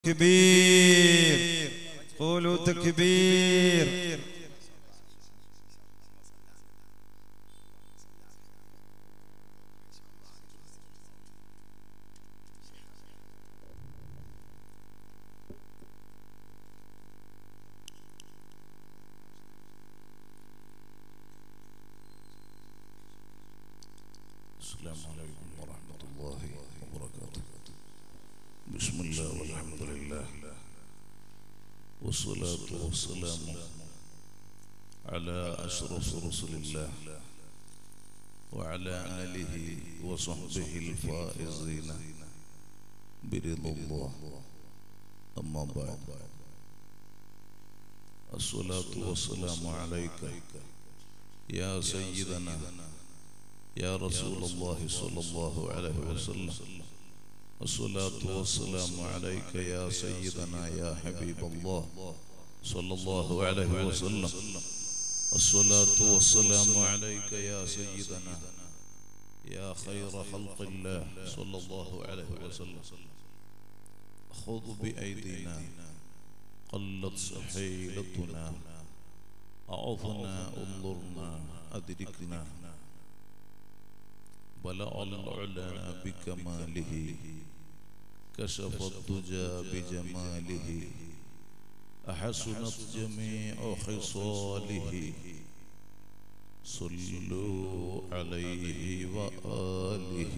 تكبير قولوا تكبير السلام عليكم ورحمة الله وبركاته بسم الله والحمد لله والصلاة والسلام على أشرف رسل الله وعلى آله وصحبه الفائزين برضا الله أما بعد الصلاة والسلام عليك يا سيدنا يا رسول الله صلى الله عليه وسلم الصلاة والسلام عليك يا سيدنا يا حبيب الله صلى الله عليه وسلم الصلاة والسلام عليك يا سيدنا يا خير خلق الله صلى الله عليه وسلم خذ بأيدينا قلت سحيلتنا أعظنا انظرنا أدركنا بلع العلا بكماله كشف الدجى بجماله أحسنت جميع خصاله صلوا عليه وآله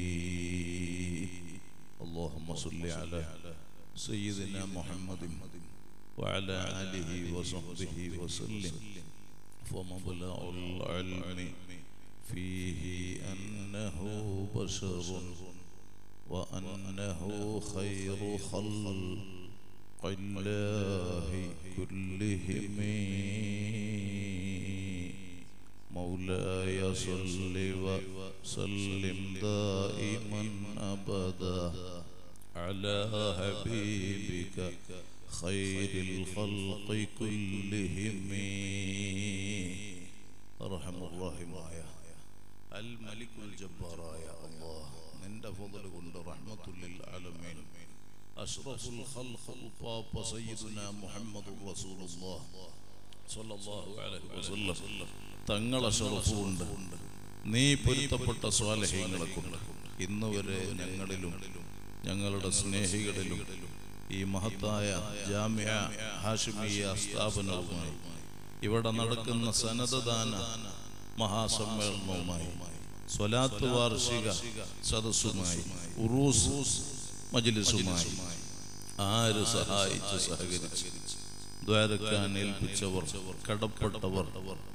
اللهم صل على سيدنا محمد وعلى آله وصحبه وسلم فمبلغ العلم فيه أنه بشر وأنه خير خلق الله كلهم مولاي صل وسلم دائما أبدا على حبيبك خير الخلق كلهم أرحم الراحمين അൽ മലിക്കുൽ ജബ്ബാറായ അല്ലാഹ് നിന്റെ ഫضل കൊണ്ട് റഹ്മത്തുൽ ആലമീൻ അഷ്റഫുൽ ഖൽഖ് പാപ്പ സയ്യിദുനാ മുഹമ്മദുർ റസൂലുള്ളാഹ് സ്വല്ലല്ലാഹു അലൈഹി വസല്ലം തങ്ങളെ ഷറഫ് കൊണ്ട് നീ പൊരുത്തപ്പെട്ട സ്വാലഹ്യങ്ങളെ കൊണ്ട് ഇന്ന് വരെ ഞങ്ങളിലും ഞങ്ങളുടെ സ്നേഹികളിലും ഈ മഹത്തായ ജാമ്യ ഹാഷിമിയ സ്ഥാപനവുമായി ഇവിടെ നടക്കുന്ന സനതദാന മഹാസമ്മേളനവുമായി സ്വലാത്ത് വാർഷിക സദസ്സുമായി ഉറൂസ് മജ്ലിസുമായി ആര് സഹായിച്ച് സഹകരിച്ച് ദ്വാരക്കാൻ ഏൽപ്പിച്ചവർ കടപ്പെട്ടവർ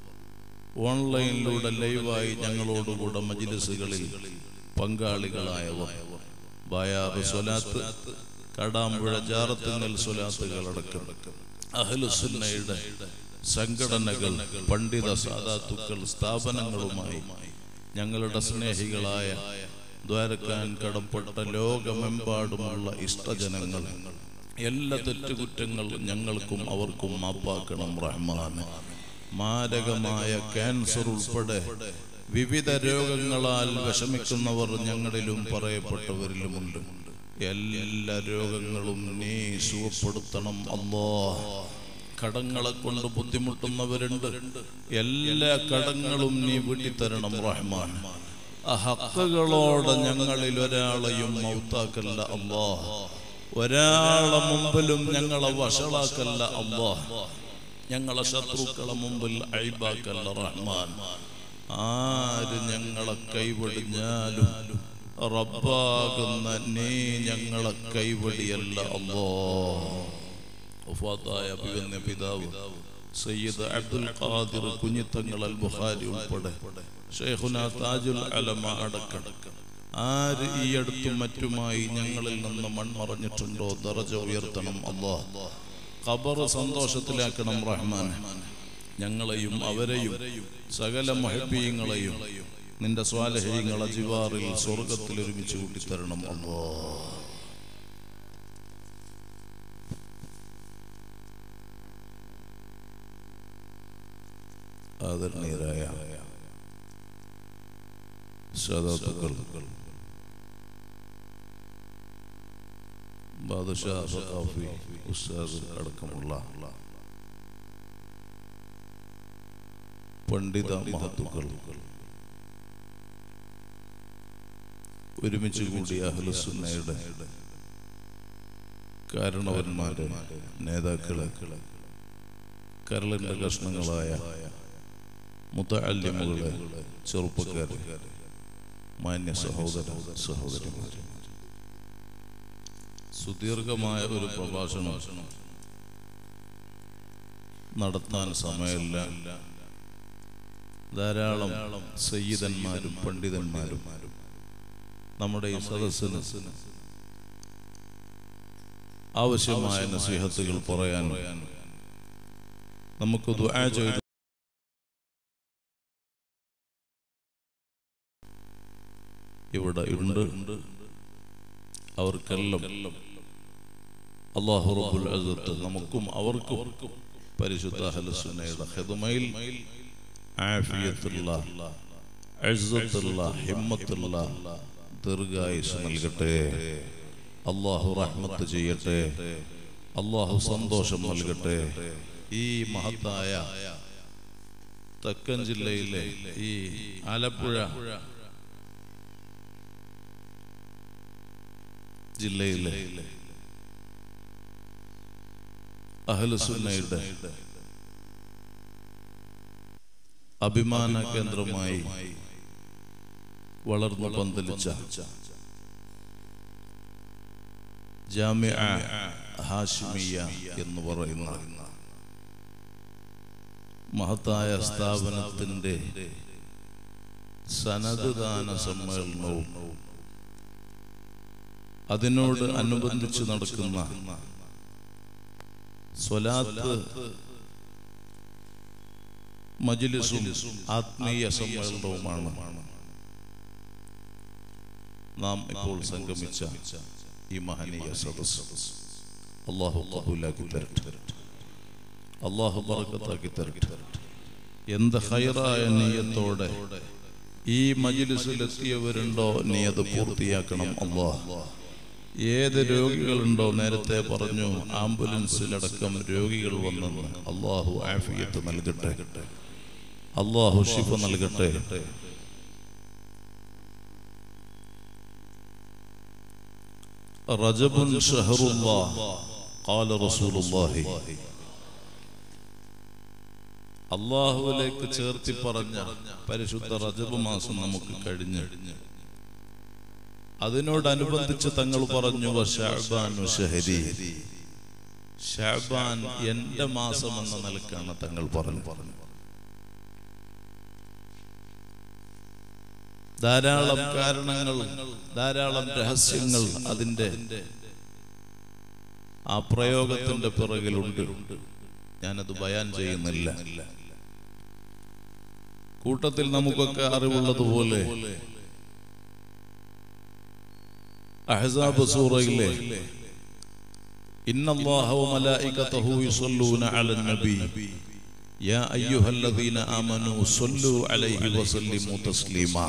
ഓൺലൈനിലൂടെ ലൈവായി ഞങ്ങളോടുകൂടെ മജ്ലിസുകളിൽ പങ്കാളികളായവർ ബായാറ് സ്വലാത്ത് കടാമ്പുഴ ജാറത്തുങ്ങൽ സ്വലാത്തുകളടക്കം അഹ്ലുസുന്നയുടെ സംഘടനകൾ പണ്ഡിത സാധാത്തുക്കൾ സ്ഥാപനങ്ങളുമായി ഞങ്ങളുടെ സ്നേഹികളായ ദ്വാരക്കാൻ കടപ്പെട്ട ലോകമെമ്പാടുമുള്ള ഇഷ്ടജനങ്ങൾ എല്ലാ തെറ്റുകുറ്റങ്ങൾ ഞങ്ങൾക്കും അവർക്കും മാപ്പാക്കണം റഹ്മാൻ മാരകമായ ക്യാൻസർ ഉൾപ്പെടെ വിവിധ രോഗങ്ങളാൽ വിഷമിക്കുന്നവർ ഞങ്ങളിലും പറയപ്പെട്ടവരിലുമുണ്ട് എല്ലാ രോഗങ്ങളും നീ സുഖപ്പെടുത്തണം അല്ലോ കടങ്ങളെ കൊണ്ട് ബുദ്ധിമുട്ടുന്നവരുണ്ട് എല്ലാ കടങ്ങളും നീ വീട്ടിത്തരണം റഹ്മാൻ ഹക്കുകളോടെ ഞങ്ങളിൽ ഒരാളെയും മൗത്താക്കല്ല അല്ലാ ഒരാളെ മുമ്പിലും ഞങ്ങളെ വഷളാക്കല്ല അല്ലാ ഞങ്ങളെ ശത്രുക്കളെ മുമ്പിൽ അഴിബാക്കല്ല റഹ്മാൻ ആര് ഞങ്ങളെ കൈവടിഞ്ഞാലും റബ്ബാകുന്ന നീ ഞങ്ങളെ കൈവടിയല്ല അല്ലോ വഫാത്തായ അഭിവന്യ പിതാവ് സയ്യിദ് അബ്ദുൽ ഖാദിർ കുഞ്ഞിത്തങ്ങൾ അൽ ബുഖാരി ഉൾപ്പെടെ ഷെയ്ഖുന താജുൽ അലമ അടക്കം ആര് ഈ അടുത്തും മറ്റുമായി ഞങ്ങളിൽ നിന്ന് മൺമറഞ്ഞിട്ടുണ്ടോ ദറജ ഉയർത്തണം അള്ളാഹ് ഖബർ സന്തോഷത്തിലാക്കണം റഹ്മാൻ ഞങ്ങളെയും അവരെയും സകല മഹബീങ്ങളെയും നിന്റെ സ്വാലഹീങ്ങളെ ജിവാറിൽ സ്വർഗത്തിൽ ഒരുമിച്ച് കൂട്ടിത്തരണം അള്ളാഹ് ആദരണീയരായ സാധാത്തുക്കൾ ബാദുഷാ സഖാഫി ഉസ്താദ് അടക്കമുള്ള പണ്ഡിത മഹത്തുക്കൾ ഒരുമിച്ച് കൂടിയ അഹ്ലുസുന്നയുടെ കാരണവന്മാര് നേതാക്കള് കരളിന്റെ കഷ്ണങ്ങളായ മുത്തല്യമുകള് ചെറുപ്പക്കാര് മാന്യ സഹോദര സഹോദരിമാര് സുദീർഘമായ ഒരു പ്രഭാഷണം നടത്താൻ സമയമില്ല ധാരാളം സയ്യിദന്മാരും പണ്ഡിതന്മാരും നമ്മുടെ ഈ സദസ്സിന് ആവശ്യമായ നസീഹത്തുകൾ പറയാൻ നമുക്ക് ദുആ ചെയ്ത് ഇവിടെ ഉണ്ട് അവർക്കെല്ലാം അള്ളാഹു റബ്ബുൽ അസത്ത് നമുക്കും അവർക്കും പരിശുദ്ധ അഹ്ലുസുന്നയുടെ ഖിദ്മയിൽ ആഫിയത്തുള്ള ഇസ്സത്തുള്ള ഹിമ്മത്തുള്ള ദീർഘായുസ് നൽകട്ടെ അള്ളാഹു റഹ്മത്ത് ചെയ്യട്ടെ അള്ളാഹു സന്തോഷം നൽകട്ടെ ഈ മഹത്തായ തെക്കൻ ജില്ലയിലെ ഈ ആലപ്പുഴ ജില്ലയിലെ അഹ്ലുസുന്നയുടെ അഭിമാന കേന്ദ്രമായി വളർന്നു പന്തലിച്ച ജാമിഅ ഹാഷിമിയ എന്ന് പറയുന്ന മഹത്തായ സ്ഥാപനത്തിന്റെ സനത് ദാന സമ്മേളനവും അതിനോട് അനുബന്ധിച്ച് നടക്കുന്ന സ്വലാത്ത് മജിലിസും ആത്മീയ സമ്മേളനവുമാണ് നാം ഇപ്പോൾ സംഗമിച്ച ഈ മഹനീയ സദസ് അള്ളാഹു കബൂലാക്കി തരട്ടെ അള്ളാഹു ബറക്കത്താക്കി തരട്ടെ എന്ത് ഹൈറായ നീയത്തോടെ ഈ മജിലിസിലെത്തിയവരുണ്ടോ നീ അത് പൂർത്തിയാക്കണം അള്ളാഹ് ഏത് രോഗികളുണ്ടോ നേരത്തെ പറഞ്ഞു ആംബുലൻസിലടക്കം രോഗികൾ വന്നെന്ന് അള്ളാഹു ആഫിയത്ത് നൽകട്ടെ അള്ളാഹു ഷിഫ നൽകട്ടെ റജബുൻ ഷഹറുല്ലാഹ് ഖാല റസൂലുള്ളാഹി അള്ളാഹുവിലേക്ക് ചേർത്തി പറഞ്ഞ പരിശുദ്ധ റജബ് മാസം നമുക്ക് കഴിഞ്ഞ് അതിനോടനുബന്ധിച്ച് തങ്ങൾ പറഞ്ഞു ഷാബാനു ഷഹരി ഷാബാൻ എന്റെ മാസം എന്ന നിലക്കാണ് തങ്ങൾ പറഞ്ഞു പറഞ്ഞു ധാരാളം കാരണങ്ങൾ ധാരാളം രഹസ്യങ്ങൾ അതിന്റെ ആ പ്രയോഗത്തിന്റെ പിറകിലുണ്ട് ഞാനത് ബയാൻ ചെയ്യുന്നില്ല കൂട്ടത്തിൽ നമുക്കൊക്കെ അറിവുള്ളതുപോലെ അഹ്സാബ് സൂറയിലെ ഇന്നല്ലാഹ വമലായികതഹു യുസല്ലൂന അലൻ നബി യാ അയ്യുഹല്ലദീന ആമനൂ സ്വല്ലു അലൈഹി വസല്ലിമു തസ്ലീമാ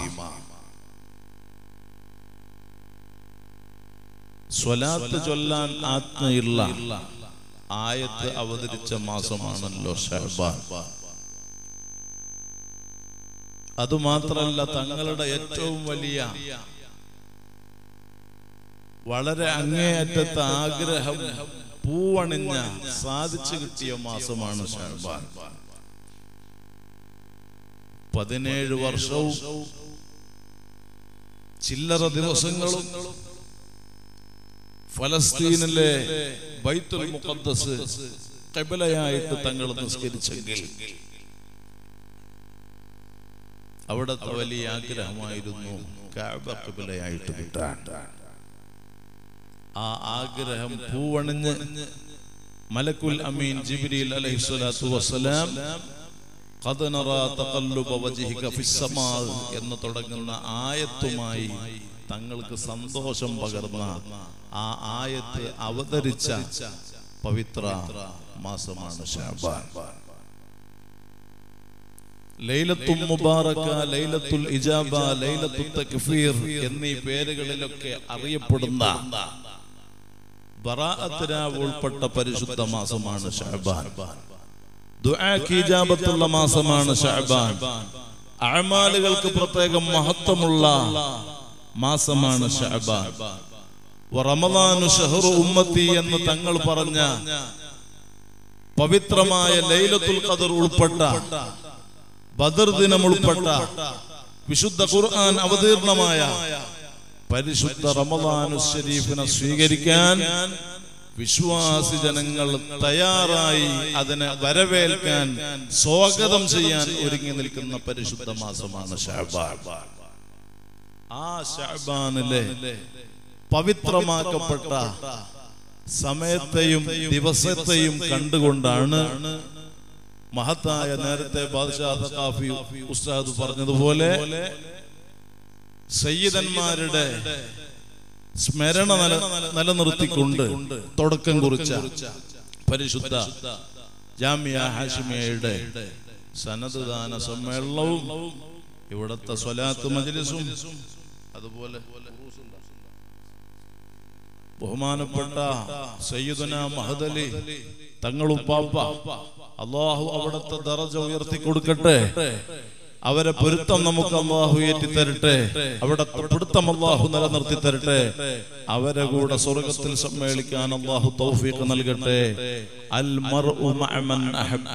സ്വലാത്ത് ചൊല്ലാൻ ആജ്ഞയുള്ള ആയത്ത് അവതരിച്ച മാസമാണല്ലോ ഷഹബാൻ അതുമാത്രമല്ല തങ്ങളുടെ ഏറ്റവും വലിയ വളരെ അങ്ങേയറ്റത്തെ ആഗ്രഹം പൂവണിഞ്ഞ സാധിച്ചു കിട്ടിയ മാസമാണ് ഷഹബാൻ പതിനേഴ് വർഷവും ചില്ലറ ദിവസങ്ങളും ഫലസ്തീനിലെ ബൈത്തുൽ മുഖദ്ദസ് കബലയായിട്ട് തങ്ങൾ നിസ്കരിച്ചെങ്കിൽ അവിടത്തെ വലിയ ആഗ്രഹമായിരുന്നു കാബ കബലയായിട്ട് കിട്ടാൻ ആ ആഗ്രഹം പൂവണിഞ്ഞ് മലക്കുൽ അമീൻ ജിബ്രീൽ അലൈഹി സ്വലാത്തു വസ്സലാം ഖദ് നറാ തഖല്ലുബ വജ്ഹിക ഫിസ്സമാ എന്ന് തുടങ്ങുന്ന ആയത്തുമായി തങ്ങൾക്ക് സന്തോഷം പകർന്ന ആ ആയത്ത് അവതരിച്ച പവിത്ര മാസമാണ് ഷാബാൻ ലൈലത്തുൽ മുബാറക ലൈലത്തുൽ ഇജാബ ലൈലത്തുൽ തക്ഫീർ എന്നീ പേരുകളിലൊക്കെ അറിയപ്പെടുന്ന ബറാഅത്ത് രാവ് ഉൾപ്പെട്ട പരിശുദ്ധ മാസമാണ് ഷഅബാൻ ദുആക്ക് ഇജാബത്തുള്ള മാസമാണ് ഷഅബാൻ അഅമാലുകൾക്ക് പ്രത്യേകം മഹത്വമുള്ള മാസമാണ് ഷഅബാൻ റമദാനു ഷഹറു ഉമ്മത്തി എന്ന് തങ്ങൾ പറഞ്ഞ പവിത്രമായ ലൈലത്തുൽ ഖദർ ഉൾപ്പെട്ട ബദർ ദിനം ഉൾപ്പെട്ട വിശുദ്ധ ഖുർആൻ അവതീർണമായ പരിശുദ്ധ റമദാനു ഷരീഫിനെ സ്വീകരിക്കാൻ വിശ്വാസി ജനങ്ങൾ തയ്യാറായി അതിനെ വരവേൽക്കാൻ സ്വാഗതം ചെയ്യാൻ ഒരുങ്ങി നിൽക്കുന്ന പരിശുദ്ധ മാസമാണ് ഷഅബാൻ ആ ഷഅബാനിലെ പവിത്രമാക്കപ്പെട്ട സമയത്തെയും ദിവസത്തെയും കണ്ടുകൊണ്ടാണ് മഹത്തായ നേരത്തെ ബാദ്ഷാ തഖാഫി ഉസ്താദ് പറഞ്ഞതുപോലെ സയ്യിദന്മാരുടെ സ്മരണ നില നിലനിർത്തിക്കൊണ്ട് തുടക്കം കുറിച്ച പരിശുദ്ധ ജാമിയ ഹാഷിമിയയുടെ സനത് ദാന സമ്മേളനവും ഇവിടത്തെ സ്വലാത്ത് മജ്ലിസും അതുപോലെ ബഹുമാനപ്പെട്ട സയ്യിദുന മഹദലി തങ്ങളും പാപ്പ അള്ളാഹു അവിടുത്തെ ദറജ ഉയർത്തി കൊടുക്കട്ടെ അവരെ പൊരുത്തം നമുക്ക് അള്ളാഹു ഏറ്റി തരട്ടെ അവിടത്തെ പിടുത്തം അള്ളാഹു നിലനിർത്തി തരട്ടെ അവരെ കൂടെ സ്വർഗത്തിൽ സമ്മേളിക്കാൻ അള്ളാഹു തൗഫീഖ് നൽകട്ടെ അൽ മർഉ മഅമൻ അഹബ്ബ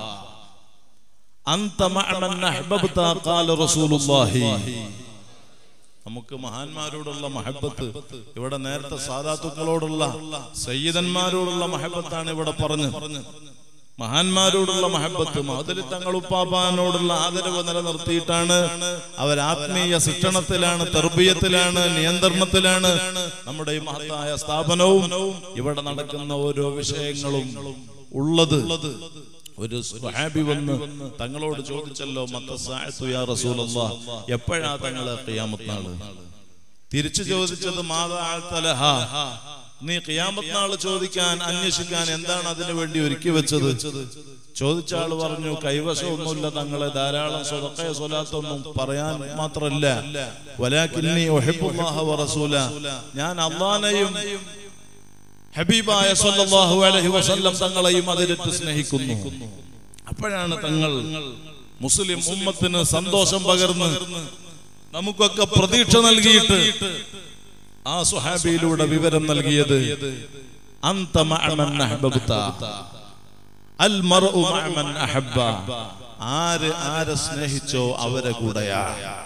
അന്ത മഅമൻ അഹ്ബബ്ത ഖാല റസൂലുള്ളാഹി നമുക്ക് മഹാന്മാരോടുള്ള മഹബത്ത് ഇവിടെ നേരത്തെ സാധാത്തുക്കളോടുള്ള സയ്യിദന്മാരോടുള്ള മഹബത്താണ് ഇവിടെ പറഞ്ഞു മഹാന്മാരോടുള്ള മഹബത്ത് മഹദലി തങ്ങളുപ്പാപ്പാനോടുള്ള ആദരവ് നിലനിർത്തിയിട്ടാണ് അവർ ആത്മീയ ശിക്ഷണത്തിലാണ് തെർബീയത്തിലാണ് നിയന്ത്രണത്തിലാണ് നമ്മുടെ ഈ മഹത്തായ സ്ഥാപനവും ഇവിടെ നടക്കുന്ന ഓരോ വിഷയങ്ങളും ഉള്ളത് ഒരു സ്വഹാബി വന്ന് തങ്ങളോട് ചോദിച്ചല്ലോ മത്തസാഅത്തു യാ റസൂലല്ലാ എപ്പോഴാ തങ്ങളെ ഖിയാമത്ത് നാള് തിരിച്ചു ചോദിച്ചത് മാതാ അൽത്തലഹ നീ ഖിയാമത്ത് നാള് ചോദിക്കാൻ അന്വേഷിക്കാൻ എന്താണ് അതിനു വേണ്ടി ഒരുക്കി വെച്ചത് ചോദിച്ച ആള് പറഞ്ഞു കൈവശമൊന്നുമില്ല തങ്ങളെ ധാരാളം സ്വതക്കയ സ്വലാത്തൊന്നും പറയാൻ മാത്രല്ല വലാക്കിന്നി ഒഹിബുല്ലാഹ വറസൂല ഞാൻ അള്ളാനെയും ഹബീബായ സല്ലല്ലാഹു അലൈഹി വസല്ലം തങ്ങളെയും അതിലിട്ട് സ്നേഹിക്കുന്നു അപ്പോഴാണ് തങ്ങൾ മുസ്ലിം ഉമ്മത്തിന് സന്തോഷം പകർന്ന് നമുക്കൊക്കെ പ്രതീക്ഷ നൽകിയിട്ട് ആ സുഹാബിയിലൂടെ വിവരം നൽകിയത് അന്ത മഅമൻ അഹ്ബബ്ത അൽ മർഉ മഅമൻ അഹബ്ബ ആര് ആരെ സ്നേഹിച്ചോ അവരെ കൂടെയാ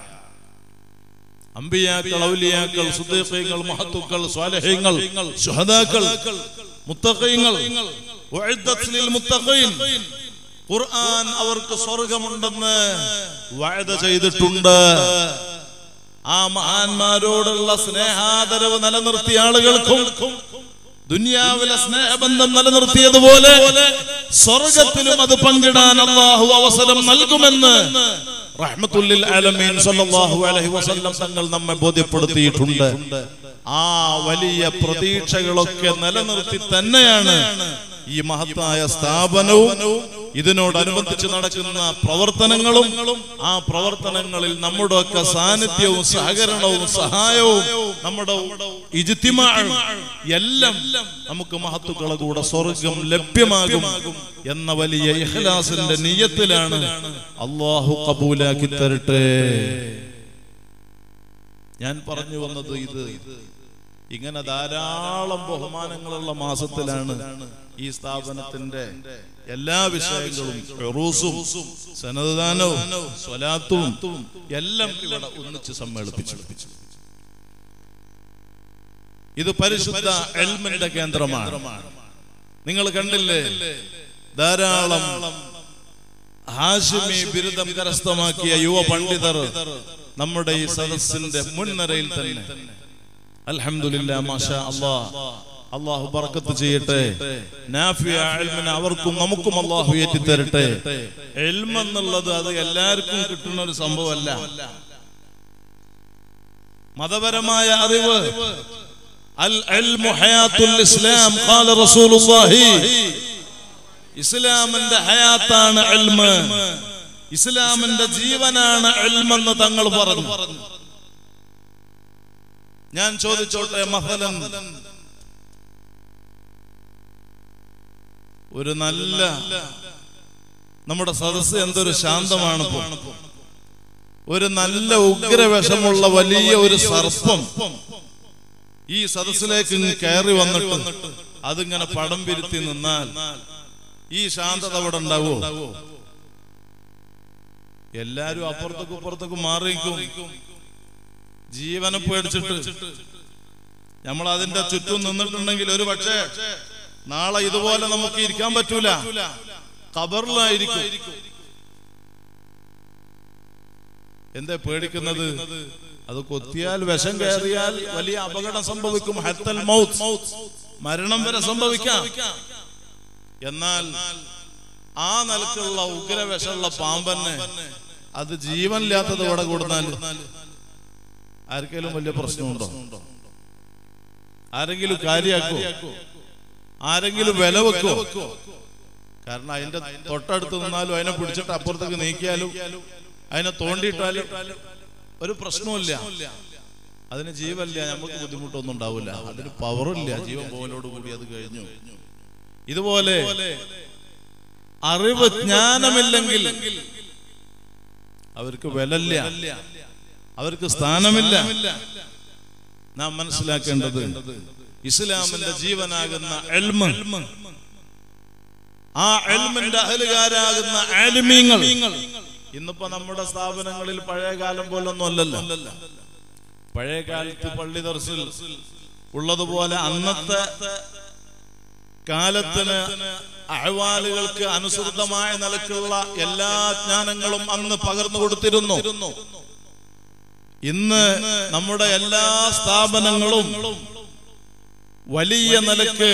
അമ്പിയാക്കൾ ഔലിയാക്കൾ സുദ്ദീഖീങ്ങൾ മഹത്തുക്കൾ സ്വാലിഹീങ്ങൾ ശുഹദാക്കൾ മുത്തഖീങ്ങൾ ഉഇദ്ദത്ത് ലിൽ മുത്തഖീൻ ഖുർആൻ അവർക്ക് സ്വർഗമുണ്ടെന്ന് വഅദ ചെയ്തിട്ടുണ്ട് ആ മഹാന്മാരോടുള്ള സ്നേഹാദരവ് നിലനിർത്തിയ ആളുകൾക്കും ദുനിയാവിലെ സ്നേഹബന്ധം നിലനിർത്തിയതുപോലെ സ്വർഗത്തിലും അത് പങ്കിടാൻ അള്ളാഹു അവസരം നൽകുമെന്ന് റഹ്മത്തുല്ലിൽ ആലമീൻ സല്ലല്ലാഹു അലൈഹി വസല്ലം തങ്ങൾ നമ്മെ ബോധ്യപ്പെടുത്തിയിട്ടുണ്ട് ആ വലിയ പ്രതീക്ഷകളൊക്കെ നിലനിർത്തി തന്നെയാണ് ഈ മഹത്തായ സ്ഥാപനവും ഇതിനോടനുബന്ധിച്ച് നടക്കുന്ന പ്രവർത്തനങ്ങളും ആ പ്രവർത്തനങ്ങളിൽ നമ്മുടെ ഒക്കെ സാന്നിധ്യവും സഹകരണവും സഹായവും നമ്മുടെ ഇജിത്തിമാഴും എല്ലാം നമുക്ക് മഹത്തുക്കളെ കൂടെ സ്വർഗം ലഭ്യമാകും എന്ന വലിയ ഇഖ്ലാസിന്റെ നിയത്തിലാണ് അള്ളാഹു കബൂലാക്കി തരട്ടെ ഞാൻ പറഞ്ഞു വന്നത് ഇത് ഇങ്ങനെ ധാരാളം ബഹുമാനങ്ങളുള്ള മാസത്തിലാണ് ഈ സ്ഥാപനത്തിന്റെ എല്ലാ വിഷയങ്ങളും ഉറൂസും സനദാനവും സ്വലാത്തും എല്ലാം ഇവിടെ ഒന്നിച്ച് സമ്മേളിപ്പിച്ചു ഇത് പരിശുദ്ധ എൽമിന്റെ കേന്ദ്രമാണ് നിങ്ങൾ കണ്ടില്ലേ ധാരാളം ഹാഷിമി ബിരുദം കരസ്ഥമാക്കിയ യുവ പണ്ഡിതർ നമ്മുടെ ഈ സദസ്സിന്റെ മുൻനിരയിൽ തന്നെ അൽഹംദുലില്ലാ മാഷാ അല്ലാഹ് അള്ളാഹു ബർക്കത്ത് ചെയ്യട്ടെ നാഫിയ ഇൽമിനെ അവർക്കും നമുക്കും അള്ളാഹു ഏറ്റിത്തരട്ടെ എൽമ എന്നുള്ളത് അത് എല്ലാവർക്കും കിട്ടുന്ന ഒരു സംഭവമല്ല മതപരമായ അറിവ് അൽ ഇൽമു ഹയാത്തുൽ ഇസ്ലാം ഖാല റസൂലുള്ളാഹി ഇസ്ലാമിന്റെ ഹയാത്താണ് ഇൽമ് ഇസ്ലാമിന്റെ ജീവനാണ് ഇൽമെന്ന് തങ്ങൾ പറഞ്ഞു ഞാൻ ചോദിച്ചോട്ടെ മഹലൻ ഒരു നല്ല നമ്മുടെ സദസ്സ് എന്തൊരു ശാന്തമാണ് ഇപ്പൊ. ഒരു നല്ല ഉഗ്രവിഷമുള്ള വലിയ ഒരു സർപ്പം ഈ സദസ്സിലേക്ക് ഇങ്ങ് കയറി വന്നിട്ട് അതിങ്ങനെ പടം പിരുത്തി നിന്നാൽ ഈ ശാന്തത അവിടെ ഉണ്ടാവോ എല്ലാരും അപ്പുറത്തേക്കും ഇപ്പുറത്തേക്കും മാറിയിരിക്കും ജീവനെ പേടിച്ചിട്ട് നമ്മൾ അതിന്റെ ചുറ്റും നിന്നിട്ടുണ്ടെങ്കിൽ ഒരു പക്ഷേ നാളെ ഇതുപോലെ നമുക്ക് ഇരിക്കാൻ പറ്റൂല ഖബറിലായിരിക്കും എന്താ പേടിക്കുന്നത് അത് കൊത്തിയാൽ വിഷം കയറിയാൽ വലിയ അപകടം സംഭവിക്കും ഹത്തൽ മൗത്ത് മരണം വരെ സംഭവിക്കാം എന്നാൽ ആ നിലക്കുള്ള ഉഗ്രവിഷമുള്ള പാമ്പന്നെ അത് ജീവനില്ലാത്തത് ഇവിടെ കൊടുത്താൽ ആർക്കെങ്കിലും വലിയ പ്രശ്നമുണ്ടോ ആരെങ്കിലും കാര്യാക്കോ ആരെങ്കിലും വില വെക്കോ കാരണം അതിന്റെ തൊട്ടടുത്ത് നിന്നാലും അതിനെ പിടിച്ചിട്ട് അപ്പുറത്തേക്ക് നീക്കിയാലും അതിനെ തോണ്ടിയിട്ടാലും ഒരു പ്രശ്നമില്ല അതിന് ജീവല്ല നമുക്ക് ബുദ്ധിമുട്ടൊന്നും ഉണ്ടാവില്ല അതിന് പവറില്ല ജീവൻ പോലോട് കൂടി അത് കഴിഞ്ഞു ഇതുപോലെ അറിവ് ജ്ഞാനമില്ലെങ്കിൽ അവർക്ക് വിലല്ല അവർക്ക് സ്ഥാനമില്ല നാം മനസ്സിലാക്കേണ്ടത് ഇസ്ലാമിന്റെ ജീവനാകുന്ന എൽമ് ആ എൽമിന്റെ അഹലുകാരാകുന്ന ആലിമീങ്ങൾ ഇന്നിപ്പോ നമ്മുടെ സ്ഥാപനങ്ങളിൽ പഴയ കാലം പോലൊന്നും അല്ലല്ലോ പഴയ കാലത്ത് പള്ളി ദർസിൽ ഉള്ളതുപോലെ അന്നത്തെ കാലത്തിന് അഹ്വാലുകൾക്ക് അനുസൃതമായ നിലക്കുള്ള എല്ലാ ജ്ഞാനങ്ങളും അന്ന് പകർന്നു കൊടുത്തിരുന്നു ഇന്ന് നമ്മുടെ എല്ലാ സ്ഥാപനങ്ങളും വലിയ നിലക്ക്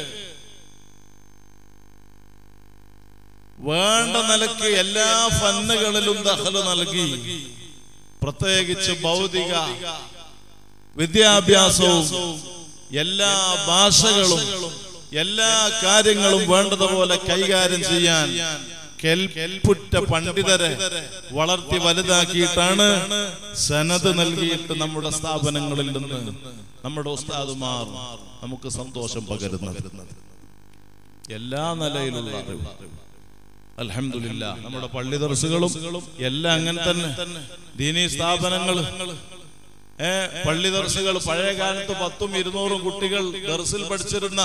വേണ്ട നിലക്ക് എല്ലാ ഫന്നുകളിലും ദഖല് നൽകി പ്രത്യേകിച്ച് ഭൗതിക വിദ്യാഭ്യാസവും എല്ലാ ഭാഷകളും എല്ലാ കാര്യങ്ങളും വേണ്ടതുപോലെ കൈകാര്യം ചെയ്യാൻ കെൽപ്പുറ്റ പണ്ഡിതരെ വളർത്തി വലുതാക്കിയിട്ടാണ് സനത് നൽകിയിട്ട് നമ്മുടെ സ്ഥാപനങ്ങളിൽ നിന്ന് നമ്മുടെ ഉസ്താദുമാർ നമുക്ക് സന്തോഷം പകരുന്നത് എല്ലാ നിലയിലുള്ള അറിവ് അൽഹംദുലില്ല നമ്മുടെ പള്ളി ദർസുകളും എല്ലാം അങ്ങനെ തന്നെ ദീനീ സ്ഥാപനങ്ങൾ ഏ പള്ളി ദർസുകൾ പഴയ കാലത്ത് പത്തും ഇരുന്നൂറും കുട്ടികൾ ദർസിൽ പഠിച്ചിരുന്ന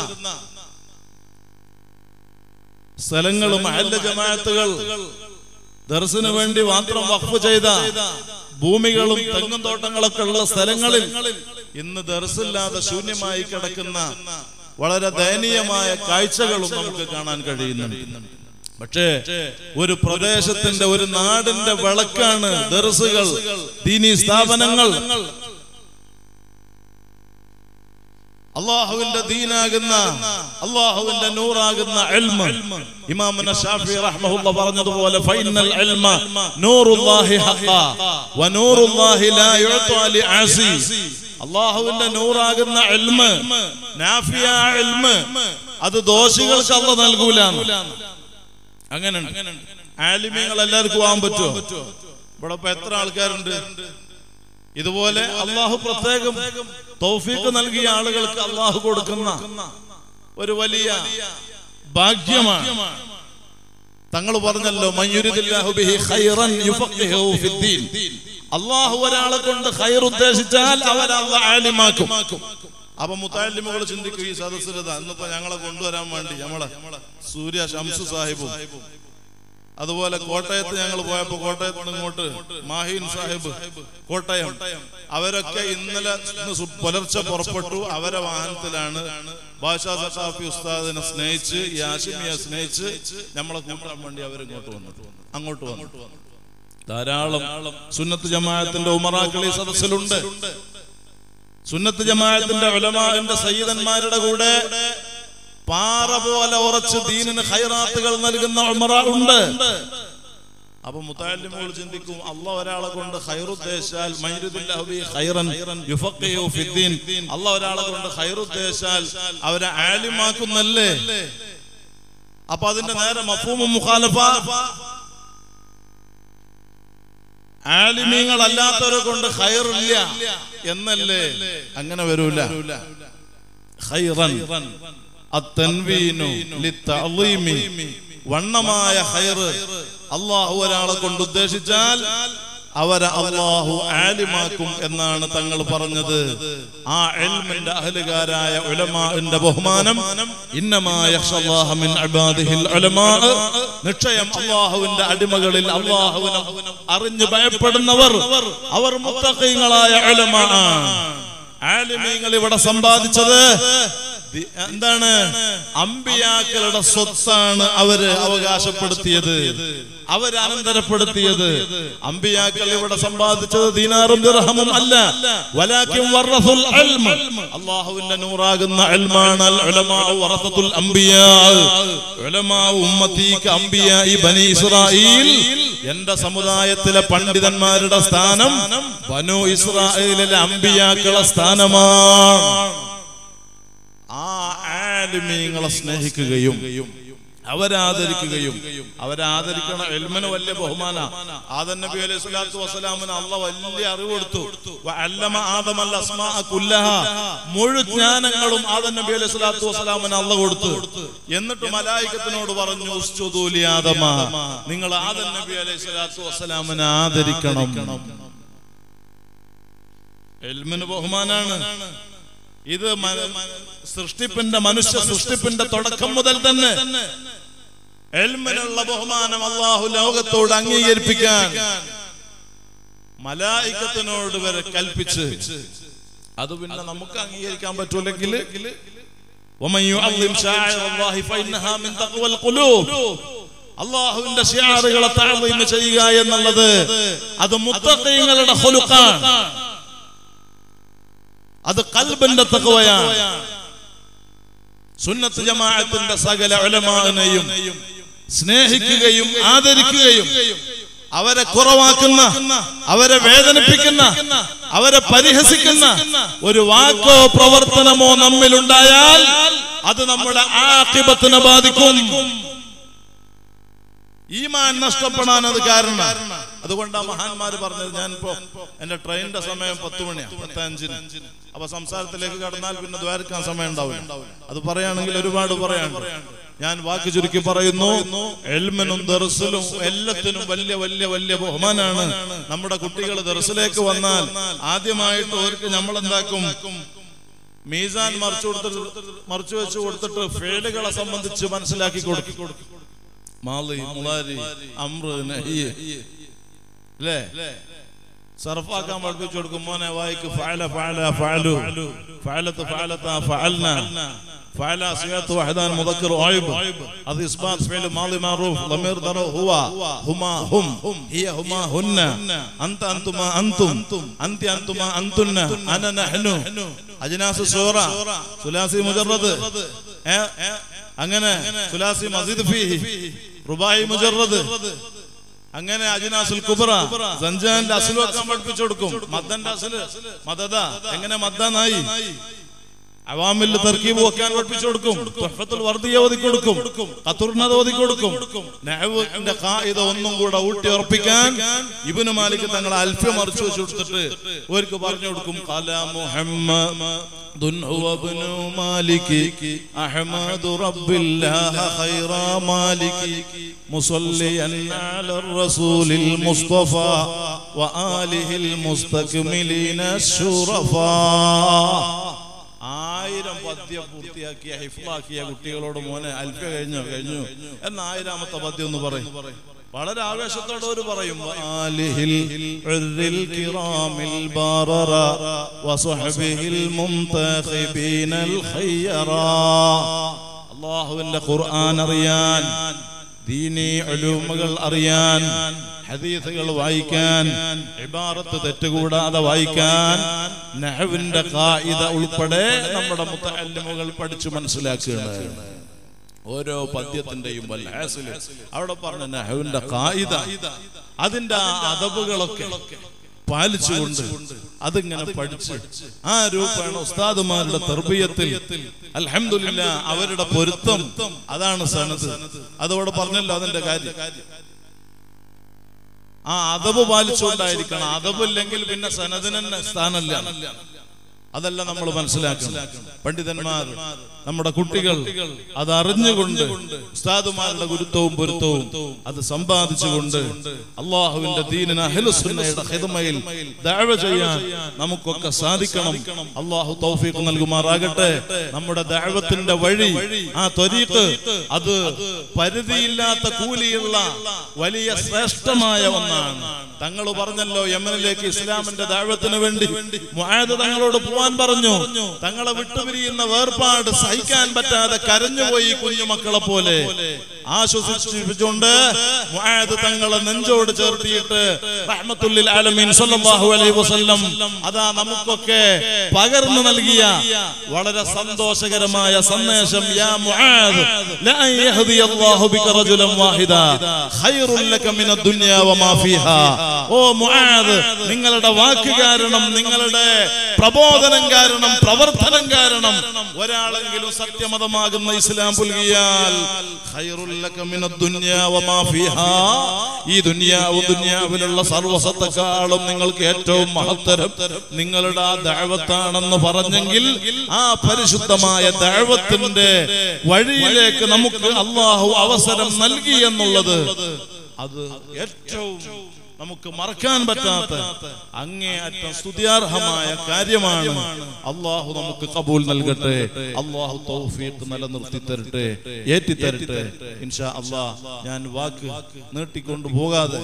സ്ഥലങ്ങളും അഹല്ല ജമാഅത്തുകൾ ദർസിന് വേണ്ടി മാത്രം വഖഫ് ചെയ്ത ഭൂമികളും തെങ്ങും തോട്ടങ്ങളൊക്കെ ഉള്ള സ്ഥലങ്ങളിൽ ഇന്ന് ദർസില്ലാതെ ശൂന്യമായി കിടക്കുന്ന വളരെ ദയനീയമായ കാഴ്ചകളും നമുക്ക് കാണാൻ കഴിയുന്നുണ്ട് പക്ഷേ ഒരു പ്രദേശത്തിന്റെ ഒരു നാടിന്റെ വിളക്കാണ് ദർസുകൾ ദീനി സ്ഥാപനങ്ങൾ അള്ളാഹുവിന്റെ ദീനാകുന്ന അള്ളാഹുവിന്റെ നൂറാകുന്ന ഇൽമ ഇമാമുന ഷാഫി റഹ്മഹുല്ല പറഞ്ഞതുപോലെ ഫൈനൽ ഇൽമ നൂറുല്ലാഹി ഹഖ വ നൂറുല്ലാഹി ലാ യുഅതാ ലി ആസി അള്ളാഹുവിന്റെ നൂറാകുന്ന ഇൽമ നാഫിയ ഇൽമ അത് ദോഷികൾക്ക് അല്ല നൽകൂല അങ്ങനെ ആലിമ്യങ്ങൾ എല്ലാവർക്കും ആവാൻ പറ്റുമോ ഇവിടെ ഇപ്പൊ എത്ര ആൾക്കാരുണ്ട് ഇതുപോലെ അള്ളാഹു പ്രത്യേകം തൗഫീഖ് നൽകിയ ആളുകൾക്ക് അള്ളാഹു കൊടുക്കുന്ന ഒരു വലിയ ഭാഗ്യമാണ് തങ്ങൾ പറഞ്ഞല്ലോ മയ്യുരിദില്ലാഹു ബിഹി ഖൈറൻ യുഫഖിഹു ഫിദ്ദീൻ അള്ളാഹു ഒരാളെ കൊണ്ട് ഖൈർ ഉദ്ദേശിച്ചാൽ അവരെ അള്ളാഹ് ആലിമാക്കും അപ്പൊ മുത്താലിമുകൾ ചിന്തിക്കും ഈ സദസ്സിലത ഇന്നിപ്പോ ഞങ്ങളെ കൊണ്ടുവരാൻ വേണ്ടി നമ്മളെ സൂര്യ ഷംസു സാഹിബും അതുപോലെ കോട്ടയത്ത് ഞങ്ങൾ പോയപ്പോ കോട്ടയത്ത് നിന്ന് ഇങ്ങോട്ട് മാഹീൻ സാഹിബ് കോട്ടയം അവരൊക്കെ ഇന്നലെ ഇന്ന് സു- പുലർച്ചെ പുറപ്പെട്ടു അവരെ വാഹനത്തിലാണ് ഭാഷാ സഖാഫി ഉസ്താദിനെ സ്നേഹിച്ച് ഈ ആശിമിയെ സ്നേഹിച്ച് നമ്മളെ കൂട്ടാൻ വേണ്ടി അവരിങ്ങോട്ട് വന്നു അങ്ങോട്ട് വന്നു ധാരാളം സുന്നത്ത് ജമാഅത്തിന്റെ ഉമറാക്കൾ ഈ സദസ്സിലുണ്ട് സുന്നത്ത് ജമാഅത്തിന്റെ ഉലമാന്റെ സയ്യിദന്മാരുടെ കൂടെ പാറ പോലെ ഉറച്ച് ദീനിന് ഖൈറാത്തുകൾ നൽകുന്ന ഉമറ ഉണ്ട് അപ്പൊ മുത്താലിമുകൾ ചിന്തിക്കും അല്ല ഒരാളെ കൊണ്ട് ഖൈറുദ്ദേശാൽ മൈരുദില്ലാഹു ബി ഖൈറൻ യുഫഖിഹു ഫിദ്ദീൻ അല്ല ഒരാളെ കൊണ്ട് ഖൈറുദ്ദേശാൽ അവരെ ആലിമാക്കുന്നല്ലേ അപ്പൊ അതിന്റെ നേരെ മഫൂമും മുഖാലഫ ആലിമീങ്ങൾ അല്ലാത്തവരെ കൊണ്ട് ഖൈറില്ല എന്നല്ലേ അങ്ങനെ വരൂല ഖൈറൻ അത്തൻവീനു ലിത്തഅളീമി വണ്ണമായ ഹൈറ് അള്ളാഹു ഒരാളെ കൊണ്ട് ഉദ്ദേശിച്ചാൽ അവരെ അള്ളാഹു ആലിമാക്കും എന്നാണ് തങ്ങൾ പറഞ്ഞത് ആ എൽമിന്റെ അഹലുകാരായ ഉലമാന്റെ ബഹുമാനം ഇന്നമായ നിശ്ചയം അള്ളാഹുവിന്റെ അടിമകളിൽ അള്ളാഹുവിനെ അറിഞ്ഞു ഭയപ്പെടുന്നവർ അവർ മുത്തഖീങ്ങളായ ഉലമാ ആലിമീങ്ങൾ ഇവിടെ സമ്പാദിച്ചത് ദി- എന്താണ് അമ്പിയാക്കളുടെ സ്വത്താണ് അവര് അവകാശപ്പെടുത്തിയത് അവര് അനന്തരപ്പെടുത്തിയത് അമ്പിയാക്കൾ ഇവിടെ സമ്പാദിച്ചത് ദീനാറും ദിർഹമും അല്ല വലാകിൻ വറസുൽ ഇൽമ അല്ലാഹുവിന്റെ നൂറാകുന്ന ഇൽമാണ് അൽ ഉലമാഉ വറസത്തുൽ അംബിയാ ഉലമാഉ ഉമ്മത്തി അംബിയാഇ ബനി ഇസ്രായീൽ എന്റെ സമുദായത്തിലെ പണ്ഡിതന്മാരുടെ സ്ഥാനം ബനു ഇസ്രായേലിലെ അമ്പിയാക്കളെ സ്ഥാനമാണ് ആ ആലിമീങ്ങളെ സ്നേഹിക്കുകയും അവരാദരിക്കുകയും അവരാദരിക്കണ എൽമന് വലിയ ബഹുമാന ആദൻ നബി അലൈഹി സ്വലാത്തു വസ്സലാമിന് അള്ള വലിയ അറിവ് കൊടുത്തു വഅല്ലമ ആദമൽ അസ്മാഅ കുല്ലഹ മുഴു ജ്ഞാനങ്ങളും ആദൻ നബി അലൈഹി സ്വലാത്തു വസ്സലാമിന് അള്ള കൊടുത്തു എന്നിട്ട് മലായികത്തിനോട് പറഞ്ഞു ഉസ്ജുദൂ ലി ആദമ നിങ്ങൾ ആദൻ നബി അലൈഹി സ്വലാത്തു വസ്സലാമിനെ ആദരിക്കണം എൽമിന് ബഹുമാനാണ് ഇത് മ- സൃഷ്ടിപ്പിന്റെ മനുഷ്യ സൃഷ്ടിപ്പിന്റെ തുടക്കം മുതൽ തന്നെ എൽമിനുള്ള ബഹുമാനം അള്ളാഹു ലോകത്തോട് അംഗീകരിപ്പിക്കാൻ മലായിക്കത്തിനോട് വരെ കൽപ്പിച്ച് അത് പിന്നെ നമുക്ക് അംഗീകരിക്കാൻ പറ്റൂലെങ്കിൽ ومن يعظم شعائر الله فإنها من تقوى القلوب അള്ളാഹുവിന്റെ ഷിയാറുകളെ താഴ്വീമ ചെയ്യുക എന്നുള്ളത് അത് മുത്തഖീങ്ങളുടെ ഖുലുഖാണ് അത് കൽബിന്റെ തകവയാണ് സുന്നത്ത് ജമാഅത്തിന്റെ സകല ഉലമാനെയും സ്നേഹിക്കുകയും ആദരിക്കുകയും അവരെ കുറവാക്കുന്ന അവരെ വേദനിപ്പിക്കുന്ന അവരെ പരിഹസിക്കുന്ന ഒരു വാക്കോ പ്രവർത്തനമോ നമ്മിലുണ്ടായാൽ അത് നമ്മുടെ ആക്കിബത്തിനെ ബാധിക്കും ഈമാൻ നഷ്ടപ്പെടാൻ അത് കാരണം അതുകൊണ്ട് ആ മഹാന്മാര് പറഞ്ഞത് ഞാൻ ഇപ്പോ എന്റെ ട്രെയിനിന്റെ സമയം പത്ത് മണിയാണ് പത്തഞ്ചിന് അപ്പൊ സംസാരത്തിലേക്ക് കടന്നാൽ പിന്നെ ദ്വാരക്കാൻ സമയം ഉണ്ടാവില്ല അത് പറയുകയാണെങ്കിൽ ഒരുപാട് പറയാനുണ്ട് ഞാൻ വാക്ക് ചുരുക്കി പറയുന്നു എൽമനും ദർസിലും എല്ലാത്തിനും വലിയ വലിയ വലിയ ബഹുമാനാണ് നമ്മുടെ കുട്ടികൾ ദർസിലേക്ക് വന്നാൽ ആദ്യമായിട്ട് അവർക്ക് നമ്മൾ എന്താക്കും മീസാൻ മറിച്ചു കൊടുത്തിട്ട് മറിച്ചു വെച്ച് കൊടുത്തിട്ട് ഫേലുകളെ സംബന്ധിച്ച് മനസ്സിലാക്കി കൊടുക്കും മാളി മുളാരി അമ്ര നഹി അല്ലേ സർഫാക്കാൻ പഠിപ്പിച്ചു കൊടുക്കും മോനെ വായിക്ക് ഫഅല ഫഅല ഫഅലു ഫഅലത്ത് ഫഅലത ഫഅൽന فعل صيغه وحدان مذكر وعيب هذا اثبات فعل ماضي معروف ضمير ضرب هو هما هم هي هما هن انت انتما انتم انت انتما انتن انا نحن അജ്നാസ് സൂറ സുലാസി മുജറദ് ഏ? അങ്ങനെ സുലാസി മസീദ് ഫീഹി റുബായി മുജറദ് അങ്ങനെ അജ്നാസുൽ കുബ്ര സഞ്ചാന്റെ അസുൽ വെക്കാൻ പഠിപ്പിച്ചു കൊടുക്കും മദ്ദന്റെ അസുല് മദദ എങ്ങനെ മദ്ദനായി അവാമിൽ തർക്കീബ് വെക്കാൻ പഠിപ്പിച്ചു കൊടുക്കും തുഹഫത്തുൽ വർദിയ ഓതി കൊടുക്കും ഖത്തുർനദ് ഓതി കൊടുക്കും നഹ്വിന്റെ ഖായിദ ഒന്നും കൂടെ ഊട്ടി ഉറപ്പിക്കാൻ ഇബ്നു മാലിക് തങ്ങൾ അൽഫ്യ മറിച്ചു വെച്ച് കൊടുത്തിട്ട് അവർക്ക് പറഞ്ഞു കൊടുക്കും ഖല മുഹമ്മദുൻ ഹുവ ഇബ്നു മാലിക് അഹ്മദു റബ്ബില്ലാഹ ഖൈറ മാലിക് മുസല്ലിയൻ അലർ റസൂലിൽ മുസ്തഫ വആലിഹിൽ മുസ്തക്മിലീന ശുറഫാ ആയിരം പദ്യം പൂർത്തിയാക്കിയ ഹിഫ്ലാക്കിയ കുട്ടികളോട് മോനെ അൽഫ കഴിഞ്ഞു കഴിഞ്ഞു എന്ന ആയിരാമത്തെ പദ്യം ഒന്ന് പറയും വളരെ ആവേശത്തോടെ ഒരു പറയും ആലിഹിൽ ഉർരിൽ കിറാമിൽ ബാററ വസുഹബിഹിൽ മുംതഖിബീനൽ ഖയ്യറാ അല്ലാഹുവിന്റെ ഖുർആൻ അറിയാൻ ദീനി ഉലൂമുകൾ അറിയാൻ ഹദീസുകൾ വായിക്കാൻ ഇബാറത്ത് തെറ്റുകൂടാതെ വായിക്കാൻ നഹവിന്റെ കായിക ഉൾപ്പെടെ നമ്മുടെ മുത്തല്ലിമുകൾ പഠിച്ചു മനസ്സിലാക്കുകയാണ് ഓരോ പദ്യത്തിന്റെയും വല്ലാസില് അവിടെ പറഞ്ഞ നഹവിന്റെ കായിക അതിന്റെ ആ അതവുകളൊക്കെ പാലിച്ചുകൊണ്ട് അതിങ്ങനെ പഠിച്ച് ആ രൂപേണ ഉസ്താദുമാരുടെ തെർബീയത്തിൽ അൽഹംദുലില്ല അവരുടെ പൊരുത്തം അതാണ് സനത് അതോടെ പറഞ്ഞല്ലോ അതിന്റെ കാര്യം ആ അതവ് പാലിച്ചുകൊണ്ടായിരിക്കണം അതവില്ലെങ്കിൽ പിന്നെ സനദിന് തന്നെ സ്ഥാനല്ല അതല്ല നമ്മൾ മനസ്സിലാക്കണം പണ്ഡിതന്മാർ നമ്മുടെ കുട്ടികൾ അത് അറിഞ്ഞുകൊണ്ട് ഉസ്താദുമാരുടെ ഗുരുത്വവും പൊരുത്തവും അത് സമ്പാദിച്ചുകൊണ്ട് അള്ളാഹുവിന്റെ ദീനിന് അഹ്ലുസുന്നയുടെ ഹിദ്മയിൽ ദഅവ ചെയ്യാൻ നമുക്കൊക്കെ സാധിക്കണം അള്ളാഹു തൗഫീഖ് നൽകുമാറാകട്ടെ നമ്മുടെ ദഅവത്തിന്റെ വഴി ആ ത്വരീഖ് അത് പരിധിയില്ലാത്ത കൂലിയുള്ള വലിയ ശ്രേഷ്ഠമായ ഒന്നാണ് തങ്ങൾ പറഞ്ഞല്ലോ യമനിലേക്ക് ഇസ്ലാമിന്റെ ദാഴ്വത്തിന് വേണ്ടി മുആദ് തങ്ങളോട് പോവാൻ പറഞ്ഞു തങ്ങളെ വിട്ടുപിരിയുന്ന വേർപാട് സഹിക്കാൻ പറ്റാതെ കരഞ്ഞുപോയി കുഞ്ഞുമക്കളെ പോലെ ആശ്വസിച്ചുകൊണ്ട് മുആദ് തങ്ങളെ നെഞ്ചോട് ചേർത്തിയിട്ട് റഹ്മത്തുല്ലിൽ ആലമീൻ സല്ലല്ലാഹു അലൈഹി വസല്ലം അതാ നമുക്കൊക്കെ പകർന്നു നൽകിയ വളരെ സന്തോഷകരമായ സന്ദേശം യാ മുആദ് ലാ യഹ്ദിയല്ലാഹു ബിക റജുലൻ വാഹിദ ഖൈറുൽ ലക മിനദ് ദുനിയ വമാ ഫീഹാ ഓ മുആദ് നിങ്ങളുടെ വാക്ക് കാരണം നിങ്ങളുടെ പ്രബോധനം കാരണം പ്രവർത്തനം കാരണം ഒരാളെങ്കിലും സത്യമതമാകുന്ന ഇസ്ലാം പുൽകിയാൽ ഖൈറുൽ ലക മിനദ് ദുനിയ വമാ ഫീഹാ ഈ ദുനിയാവും ദുനിയാവിലുള്ള സർവസത്തക്കാളും നിങ്ങൾക്ക് ഏറ്റവും മഹത്തരം നിങ്ങളുടെ ആ ദഅവത്താണെന്ന് പറഞ്ഞെങ്കിൽ ആ പരിശുദ്ധമായ ദഅവത്തിന്റെ വഴിയിലേക്ക് നമുക്ക് അള്ളാഹു അവസരം നൽകി എന്നുള്ളത് അത് ഏറ്റവും നമുക്ക് മറക്കാൻ പറ്റാത്ത അങ്ങേയറ്റം സ്തുതിയാർഹമായ കാര്യമാണ് അള്ളാഹു നമുക്ക് കബൂൽ നൽകട്ടെ അള്ളാഹു തൗഫീഖ് നിലനിർത്തി തരട്ടെ ഏറ്റി തരട്ടെ ഇൻഷാ അള്ളാഹ് ഞാൻ വാക്ക് നീട്ടിക്കൊണ്ടു പോകാതെ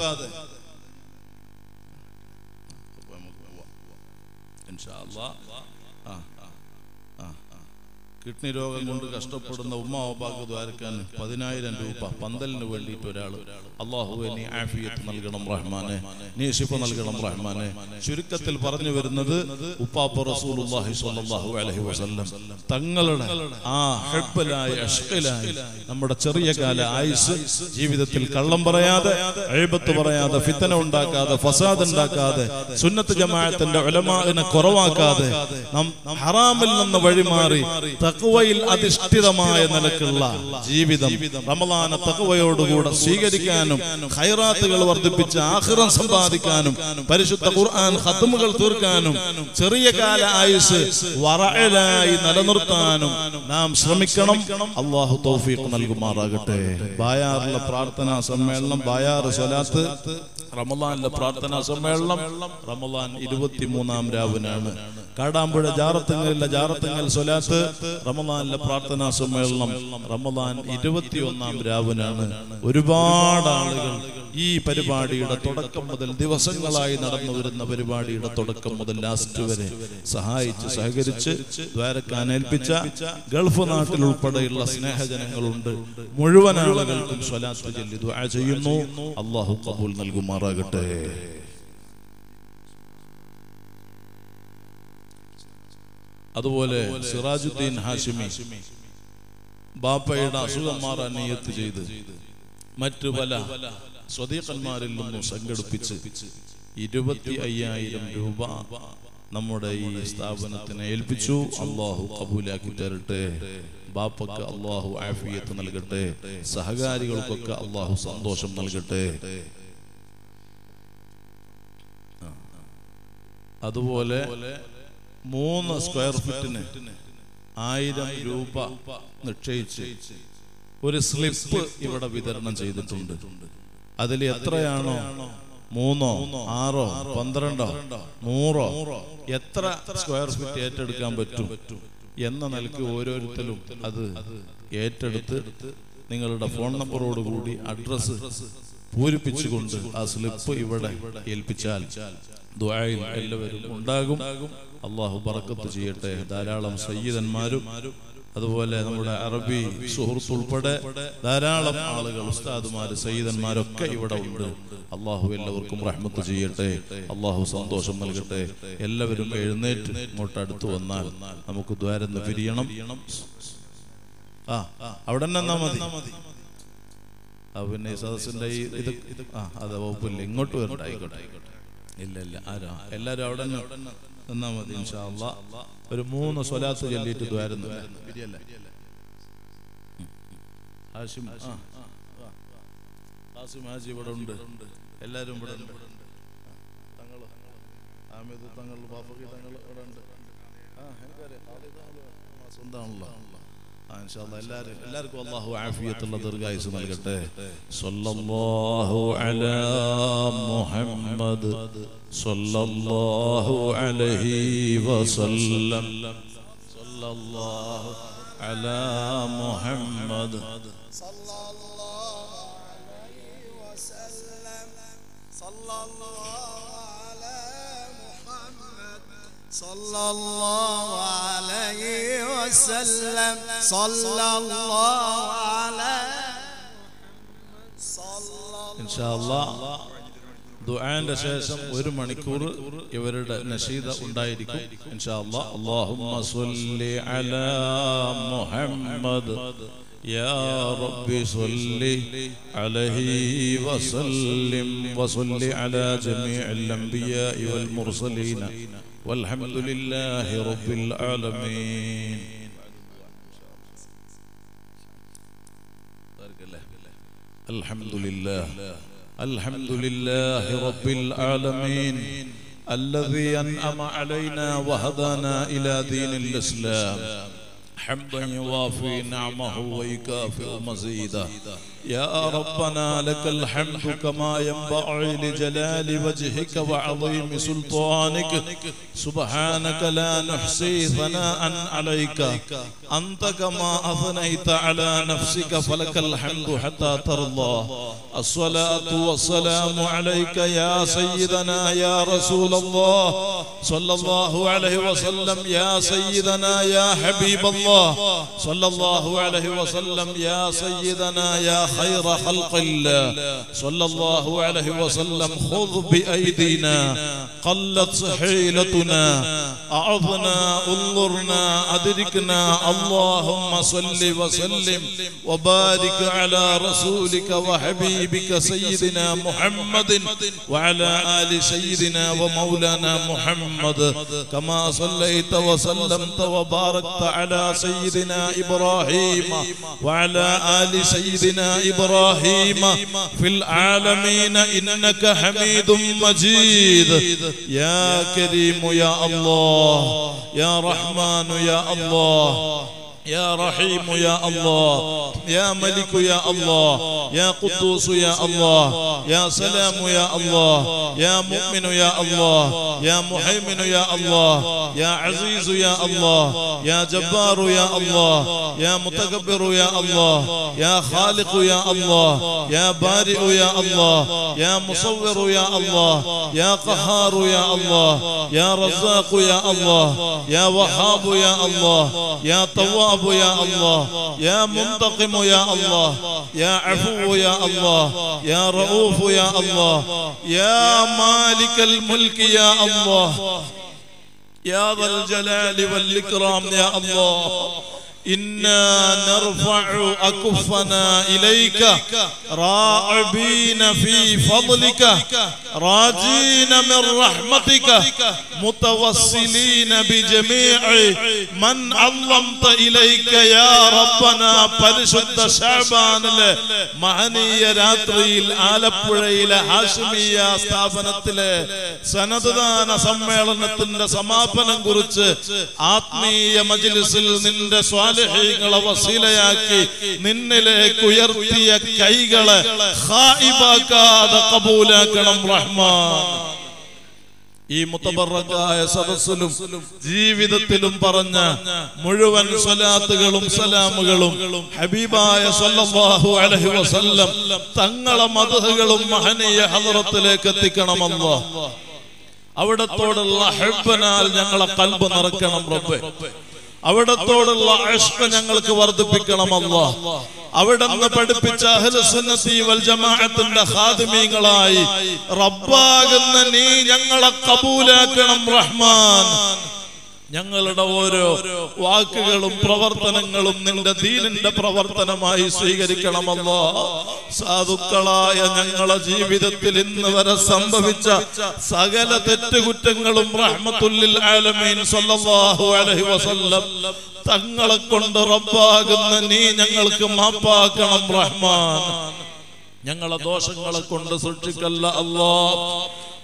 ഇൻഷാ അള്ളാഹ് ആ ആ ആ കിഡ്നി രോഗം കൊണ്ട് കഷ്ടപ്പെടുന്ന ഉമ്മ ഒപ്പാക്ക് ദ്വാരക്കാൻ പതിനായിരം രൂപ പന്തലിന് വേണ്ടിയിട്ട് ഒരാൾ അള്ളാഹുവെ നീ ആഫിയത്ത് നൽകണം റഹ്മാനെ നീ ശിഫ നൽകണം റഹ്മാനെ ചുരുക്കത്തിൽ പറഞ്ഞു വരുന്നത് ഉപ്പാപ്പ റസൂലുള്ളാഹി സ്വല്ലല്ലാഹു അലൈഹി വസല്ലം തങ്ങളുടെ ആ ഹെബലായ അഷ്കലായി നമ്മുടെ ചെറിയ കാല ആയുസ് ജീവിതത്തിൽ കള്ളം പറയാതെ എഴുപത്ത് പറയാതെ ഫിത്തന ഉണ്ടാക്കാതെ ഫസാദ് ഉണ്ടാക്കാതെ സുന്നത്ത് ജമാഅത്തിന്റെ ഉലമാവിനെ കുറവാക്കാതെ നാം ഹറാമിൽ നിന്ന് വഴിമാറി തക്വയിൽ അധിഷ്ഠിതമായ നിലക്കുള്ള ജീവിതം റമദാന തക്വയോടുകൂടെ സ്വീകരിക്കാനും ഖൈറാത്തുകൾ വർദ്ധിപ്പിച്ച് ആഹ്റം സമ്പാദിക്കാനും പരിശുദ്ധ ഖുർആൻ ഖത്മുകൾ തീർക്കാനും ചെറിയ കാല ആയുസ് വറഅലായി നിലനിർത്താനും നാം ശ്രമിക്കണം അള്ളാഹു തൗഫീഖ് നൽകുമാറാകട്ടെ ബായാറിലെ പ്രാർത്ഥനാ സമ്മേളനം ബായാറ് സ്വലാത്ത് റമദാനിലെ പ്രാർത്ഥനാ സമ്മേളനം റമദാൻ ഇരുപത്തിമൂന്നാം രാവിനാണ് കാടാമ്പുഴ ജാറത്തുങ്ങലിലെ ജാറത്തുങ്ങൽ സ്വലാത്ത് റമദാനിലെ പ്രാർത്ഥനാ സമ്മേളനം റമദാൻ ഇരുപത്തിയൊന്നാം രാവിനാണ് ഒരുപാട് ആളുകൾ ഈ പരിപാടിയുടെ തുടക്കം മുതൽ ദിവസങ്ങളായി നടന്നു വരുന്ന പരിപാടിയുടെ തുടക്കം മുതൽ ലാസ്റ്റ് വരെ സഹായിച്ച് സഹകരിച്ച് ദ്വാരക്കാൻ ഏൽപ്പിച്ച ഗൾഫ് നാട്ടിൽ ഉൾപ്പെടെയുള്ള സ്നേഹജനങ്ങളുണ്ട് മുഴുവൻ ആളുകൾക്കും സ്വലാത്ത് ചൊല്ലി ദുആ ചെയ്യുന്നു അള്ളാഹു കബൂൽ നൽകുമാറാകട്ടെ അതുപോലെ സിറാജുദ്ദീൻ ഹാഷിമി ബാപ്പയുടെ അസുഖം മാറാൻ നിയത്ത് ചെയ്ത് മറ്റു പല സ്വദീഖന്മാരിൽ നിന്നും സംഘടിപ്പിച്ച് ഇരുപത്തി അയ്യായിരം രൂപ നമ്മുടെ ഈ സ്ഥാപനത്തിനെ ഏൽപ്പിച്ചു അള്ളാഹു കബൂലാക്കി തരട്ടെ ബാപ്പക്ക് അള്ളാഹു ആഫിയത്ത് നൽകട്ടെ സഹകാരികൾക്കൊക്കെ അള്ളാഹു സന്തോഷം നൽകട്ടെ അതുപോലെ മൂന്ന് സ്ക്വയർ ഫീറ്റിന് ആയിരം രൂപ നിശ്ചയിച്ച് ഒരു സ്ലിപ്പ് ഇവിടെ വിതരണം ചെയ്തിട്ടുണ്ട് അതിൽ എത്രയാണോ മൂന്നോ ആറോ പന്ത്രണ്ടോ നൂറോ എത്ര സ്ക്വയർ ഫീറ്റ് ഏറ്റെടുക്കാൻ പറ്റും എന്ന നിലയ്ക്ക് ഓരോരുത്തരും അത് ഏറ്റെടുത്ത് നിങ്ങളുടെ ഫോൺ നമ്പറോട് കൂടി അഡ്രസ് പൂരിപ്പിച്ചുകൊണ്ട് ആ സ്ലിപ്പ് ഇവിടെ ഏൽപ്പിച്ചാൽ ദുആയിൽ എല്ലാവരും ഉണ്ടാകും അള്ളാഹു ബറക്കത്ത് ചെയ്യട്ടെ ധാരാളം സയ്യിദന്മാരും അതുപോലെ നമ്മുടെ അറബി സുഹൃത്ത് ഉൾപ്പെടെ ധാരാളം ആളുകൾ ഉസ്താദുമാര് സയ്യിദന്മാരൊക്കെ ഇവിടെ ഉണ്ട് അള്ളാഹു എല്ലാവർക്കും റഹ്മത്ത് ചെയ്യട്ടെ അള്ളാഹു സന്തോഷം നൽകട്ടെ എല്ലാവരും എഴുന്നേറ്റ് ഇങ്ങോട്ട് അടുത്ത് വന്നാൽ നമുക്ക് ദ്വാരന്ന് പിരിയണം ആ അവിടെ തന്നെ എന്നാ മതി ആ പിന്നെ ഈ സദസ്സിന്റെ ഈ ഇത് ഇത് ആ അതെ വകുപ്പില്ല ഇങ്ങോട്ട് വരട്ടെ ആയിക്കോട്ടെ ഇല്ല ഇല്ല ആരാ എല്ലാരും അവിടെ തന്നെ നിന്നാ മതി ഇൻഷാ അള്ളാ ഒരു മൂന്ന് സ്വലാത്ത് ചൊല്ലിയിട്ട് ദ്വാരുന്നു ഹാഷിം ആ, ആ, ആ. ഹാസിം ഹാജി ഇവിടെ ഉണ്ട് എല്ലാരും ഇവിടെ ഉണ്ട് തങ്ങള് ആമിദ് തങ്ങൾ ബാഫക്കി തങ്ങൾ ഇവിടെ ഉണ്ട് സ്വന്തമാണല്ലോ ആ, ഇൻഷാ അല്ലാ, എല്ലാവരും എല്ലാവർക്കും അള്ളാഹു ആഫിയത്തുള്ള ദീർഘായുസ് നൽകട്ടെ സല്ലല്ലാഹു അലാ മുഹമ്മദ് സല്ലല്ലാഹു അലൈഹി വസല്ലം സല്ലല്ലാഹു അലാ മുഹമ്മദ് صلى الله عليه وسلم صلى الله على محمد صلى الله عليه وسلم صلى الله على صلى ഇൻഷാ അല്ലാ ദുആന്റെ ശേഷം ഒരു മണിക്കൂർ ഇവരുടെ നഷീദ ഉണ്ടായിരിക്കും ഇൻഷാ അല്ലാ അല്ലാഹുമ്മ സ്വല്ലി അലാ മുഹമ്മദ് يا رب صل عليه وسلم وصل على جميع الأنبياء والمرسلين والحمد لله رب العالمين الحمد لله الحمد لله رب العالمين الذي أنعم علينا وهدانا إلى دين الإسلام حمدا يوافي نعمه ويكافئ مزيدا يا ربنا لك الحمد كما ينبغي لجلال وجهك وعظيم سلطانك سبحانك لا نحصي ثناء عليك أنت كما أثنيت على نفسك فلك الحمد حتى ترضى الصلاة والسلام عليك يا سيدنا يا رسول الله صلى الله عليه وسلم يا سيدنا يا حبيب الله صلى الله عليه وسلم يا سيدنا يا خير خلق الله صلى الله عليه وسلم خذ بأيدينا قلت حيلتنا أعظنا انظرنا أدركنا اللهم صل وسلم وبارك على رسولك وحبيبك سيدنا محمد وعلى آل سيدنا ومولانا محمد كما صليت وسلمت وباركت على سيدنا إبراهيم وعلى آل سيدنا إبراهيم في العالمين إنك حميد مجيد يا كريم يا الله يا رحمن يا الله يا رحيم يا الله يا ملك يا الله يا قدوس يا الله يا سلام يا الله يا مؤمن يا الله يا محيمن يا الله يا عزيز يا الله يا جبار يا الله يا متكبر يا الله يا خالق يا الله يا بارئ يا الله يا مصور يا الله يا قهار يا الله يا رزاق يا الله يا وهاب يا الله يا تواب يا الله يا منتقم يا الله يا عفو يا الله يا رؤوف يا الله يا مالك الملك يا الله يا ذا الجلال والإكرام يا الله إنا نرفع أكفنا إليك راعبين في فضلك راجين من رحمتك متوسلين بجميع من علمت إليك يا ربنا പരിശുദ്ധ ഷാബാനിലെ മഹനീയ രാത്രിയിൽ ആലപ്പുഴയിലെ ഹാഷിമിയ സ്ഥാപനത്തിലെ സനദ്ദാന സമ്മേളനത്തിന്റെ സമാപനം കുറിച്ച് ആത്മീയ മജ്ലിസിൽ നിന്റെ സ്വാലഹീങ്ങളെ വസീലയാക്കി നിന്നിലേക്ക് ഉയർത്തിയ കൈകളെ ഖായിബാക്കാതെ കബൂലാക്കണം റഹ്മാൻ ഈ മുത്തബറക്കായ സദസ്സിലും ജീവിതത്തിലും പറഞ്ഞ മുഴുവൻ സ്വലാത്തുകളും സലാമുകളും ഹബീബായ സല്ലല്ലാഹു അലൈഹി വസല്ലം തങ്ങളെ മതഹുകളും മഹനീയ ഹദറത്തിലേക്ക് എത്തിക്കണമല്ലോ അവിടത്തോടുള്ള ഹെബനാൽ ഞങ്ങളെ കൽബ് നിറക്കണം റബ്ബേ അവിടത്തോടുള്ള അഷ്ക ഞങ്ങൾക്ക് വർദ്ധിപ്പിക്കണമല്ലോ അവിടുന്ന് പഠിപ്പിച്ച അഹ്ലുസുന്നത്തി വൽ ജമാഅത്തിന്റെ ഖാദിമീങ്ങളായി റബ്ബാകുന്ന നീ ഞങ്ങളെ കബൂലാക്കണം റഹ്മാൻ ഞങ്ങളുടെ ഓരോ വാക്കുകളും പ്രവർത്തനങ്ങളും നിന്റെ ദീനിന്റെ പ്രവർത്തനമായി സ്വീകരിക്കണമല്ലോ സാധുക്കളായ ഞങ്ങളെ ജീവിതത്തിൽ ഇന്ന് വരെ സംഭവിച്ച സകല തെറ്റുകുറ്റങ്ങളും റഹ്മത്തുല്ലിൽ ആലമീൻ സല്ലല്ലാഹു അലൈഹി വസല്ലം തങ്ങളെ കൊണ്ട് റബ്ബാകുന്ന നീ ഞങ്ങൾക്ക് മാപ്പാക്കണം റഹ്മാൻ ഞങ്ങളെ ദോഷങ്ങളെ കൊണ്ട് സൂക്ഷിക്കല്ല അല്ലാ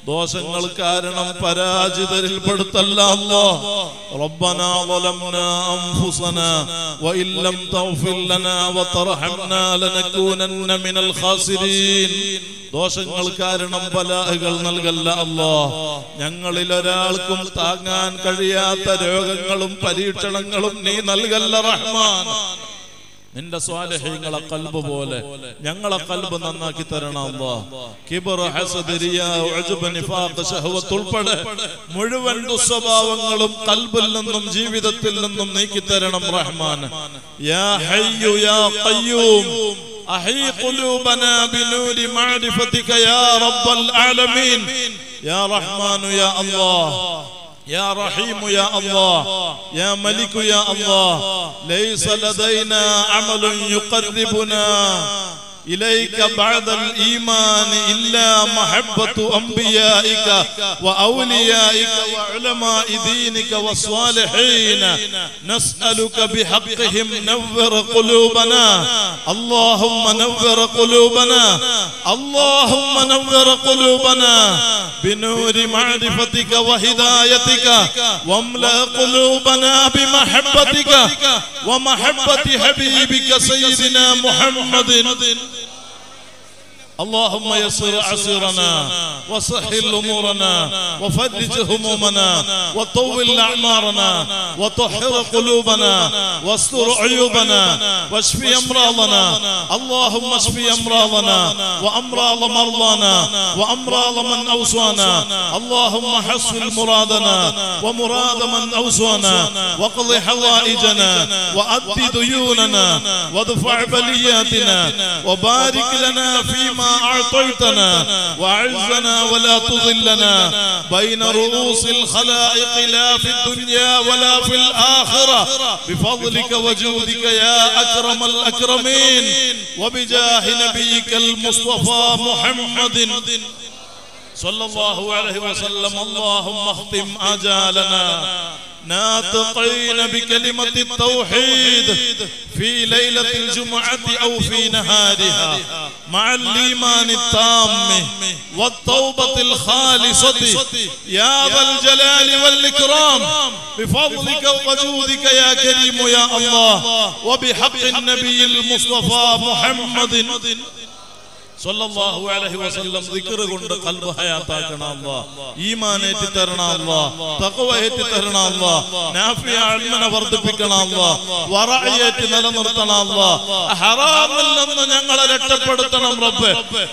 ദോഷങ്ങൾ കാരണം പരാജിതരിൽ പെടുത്തല്ല അല്ലാ ربنا ظلمنا أنفسنا وإن لم تغفر لنا وترحمنا لنكونن من الخاسرين ദോഷങ്ങൾ കാരണം ബലാഹകൾ നൽകല്ല അല്ലാ ഞങ്ങളിൽ ഒരാൾക്കും താങ്ങാൻ കഴിയാത്ത രോഗങ്ങളും പരീക്ഷണങ്ങളും നീ നൽകല്ല റഹ്മാൻ നിന്റെ സ്വാലഹ്യങ്ങളെ കൽബ് പോലെ ഞങ്ങളെ കൽബ് നന്നാക്കി തരണം അല്ലാ കിബർ ഹസദ് റിയാ ഉജ്ബ് നിഫാഖ് ശഹവത്ത് ഉൾപ്പെടെ മുഴുവൻ ദുസ്വഭാവങ്ങളും കൽബിൽ നിന്നും ജീവിതത്തിൽ നിന്നും നീക്കി തരണം റഹ്മാൻ യാ ഹയ്യു യാ ഖയ്യൂം أحي قلوبنا بنور معرفتك يا رب العالمين يا رحمن يا الله يا رحيم يا الله يا ملك يا الله ليس لدينا عمل يقربنا إليك بعد الإيمان إلا محبة أنبيائك وأوليائك وعلماء دينك والصالحين نسألك بحقهم نور قلوبنا اللهم نور قلوبنا اللهم نور قلوبنا بنور معرفتك وهدايتك واملأ قلوبنا بمحبتك ومحبة حبيبك سيدنا محمد اللهم يسر عسيرنا وسهل امورنا وفرج همومنا وطول اعمارنا وطهر قلوبنا واستر عيوبنا واشف امراضنا اللهم اشف امراضنا وامراض مرضانا وامراض من اوصانا اللهم حصل مرادنا ومراد من اوصانا واقض حوائجنا وأد ديوننا وادفع بلياتنا وبارك لنا فيما أعطيتنا وأعزنا ولا تضلنا بين رؤوس الخلائق لا في الدنيا ولا في الآخرة بفضلك وجودك يا أكرم الأكرمين وبجاه نبيك المصطفى محمد صلى الله عليه وسلم اللهم اختم آجالنا ناطقين بكلمة التوحيد في ليلة الجمعة أو في نهارها مع الإيمان التام والتوبة الخالصة يا ذا الجلال والإكرام بفضلك وجودك يا كريم يا الله وبحق النبي المصطفى محمد സല്ലല്ലാഹു അലൈഹി വസല്ലം ദിക്ർ കൊണ്ട് ഖൽബ് ഹയാത്താക്കണം അല്ലാ ഈമാൻ ഏറ്റി തരണം അല്ലാ തഖ്വ ഏറ്റി തരണം അല്ലാ നാഫിയ ഇൽമിനെ വർദ്ധിപ്പിക്കണം അല്ലാ വറഅ ഏറ്റി നിലനിർത്തണം അല്ലാ ഹറാമിൽ നിന്ന് ഞങ്ങളെ രക്ഷപ്പെടുത്തണം റബ്ബേ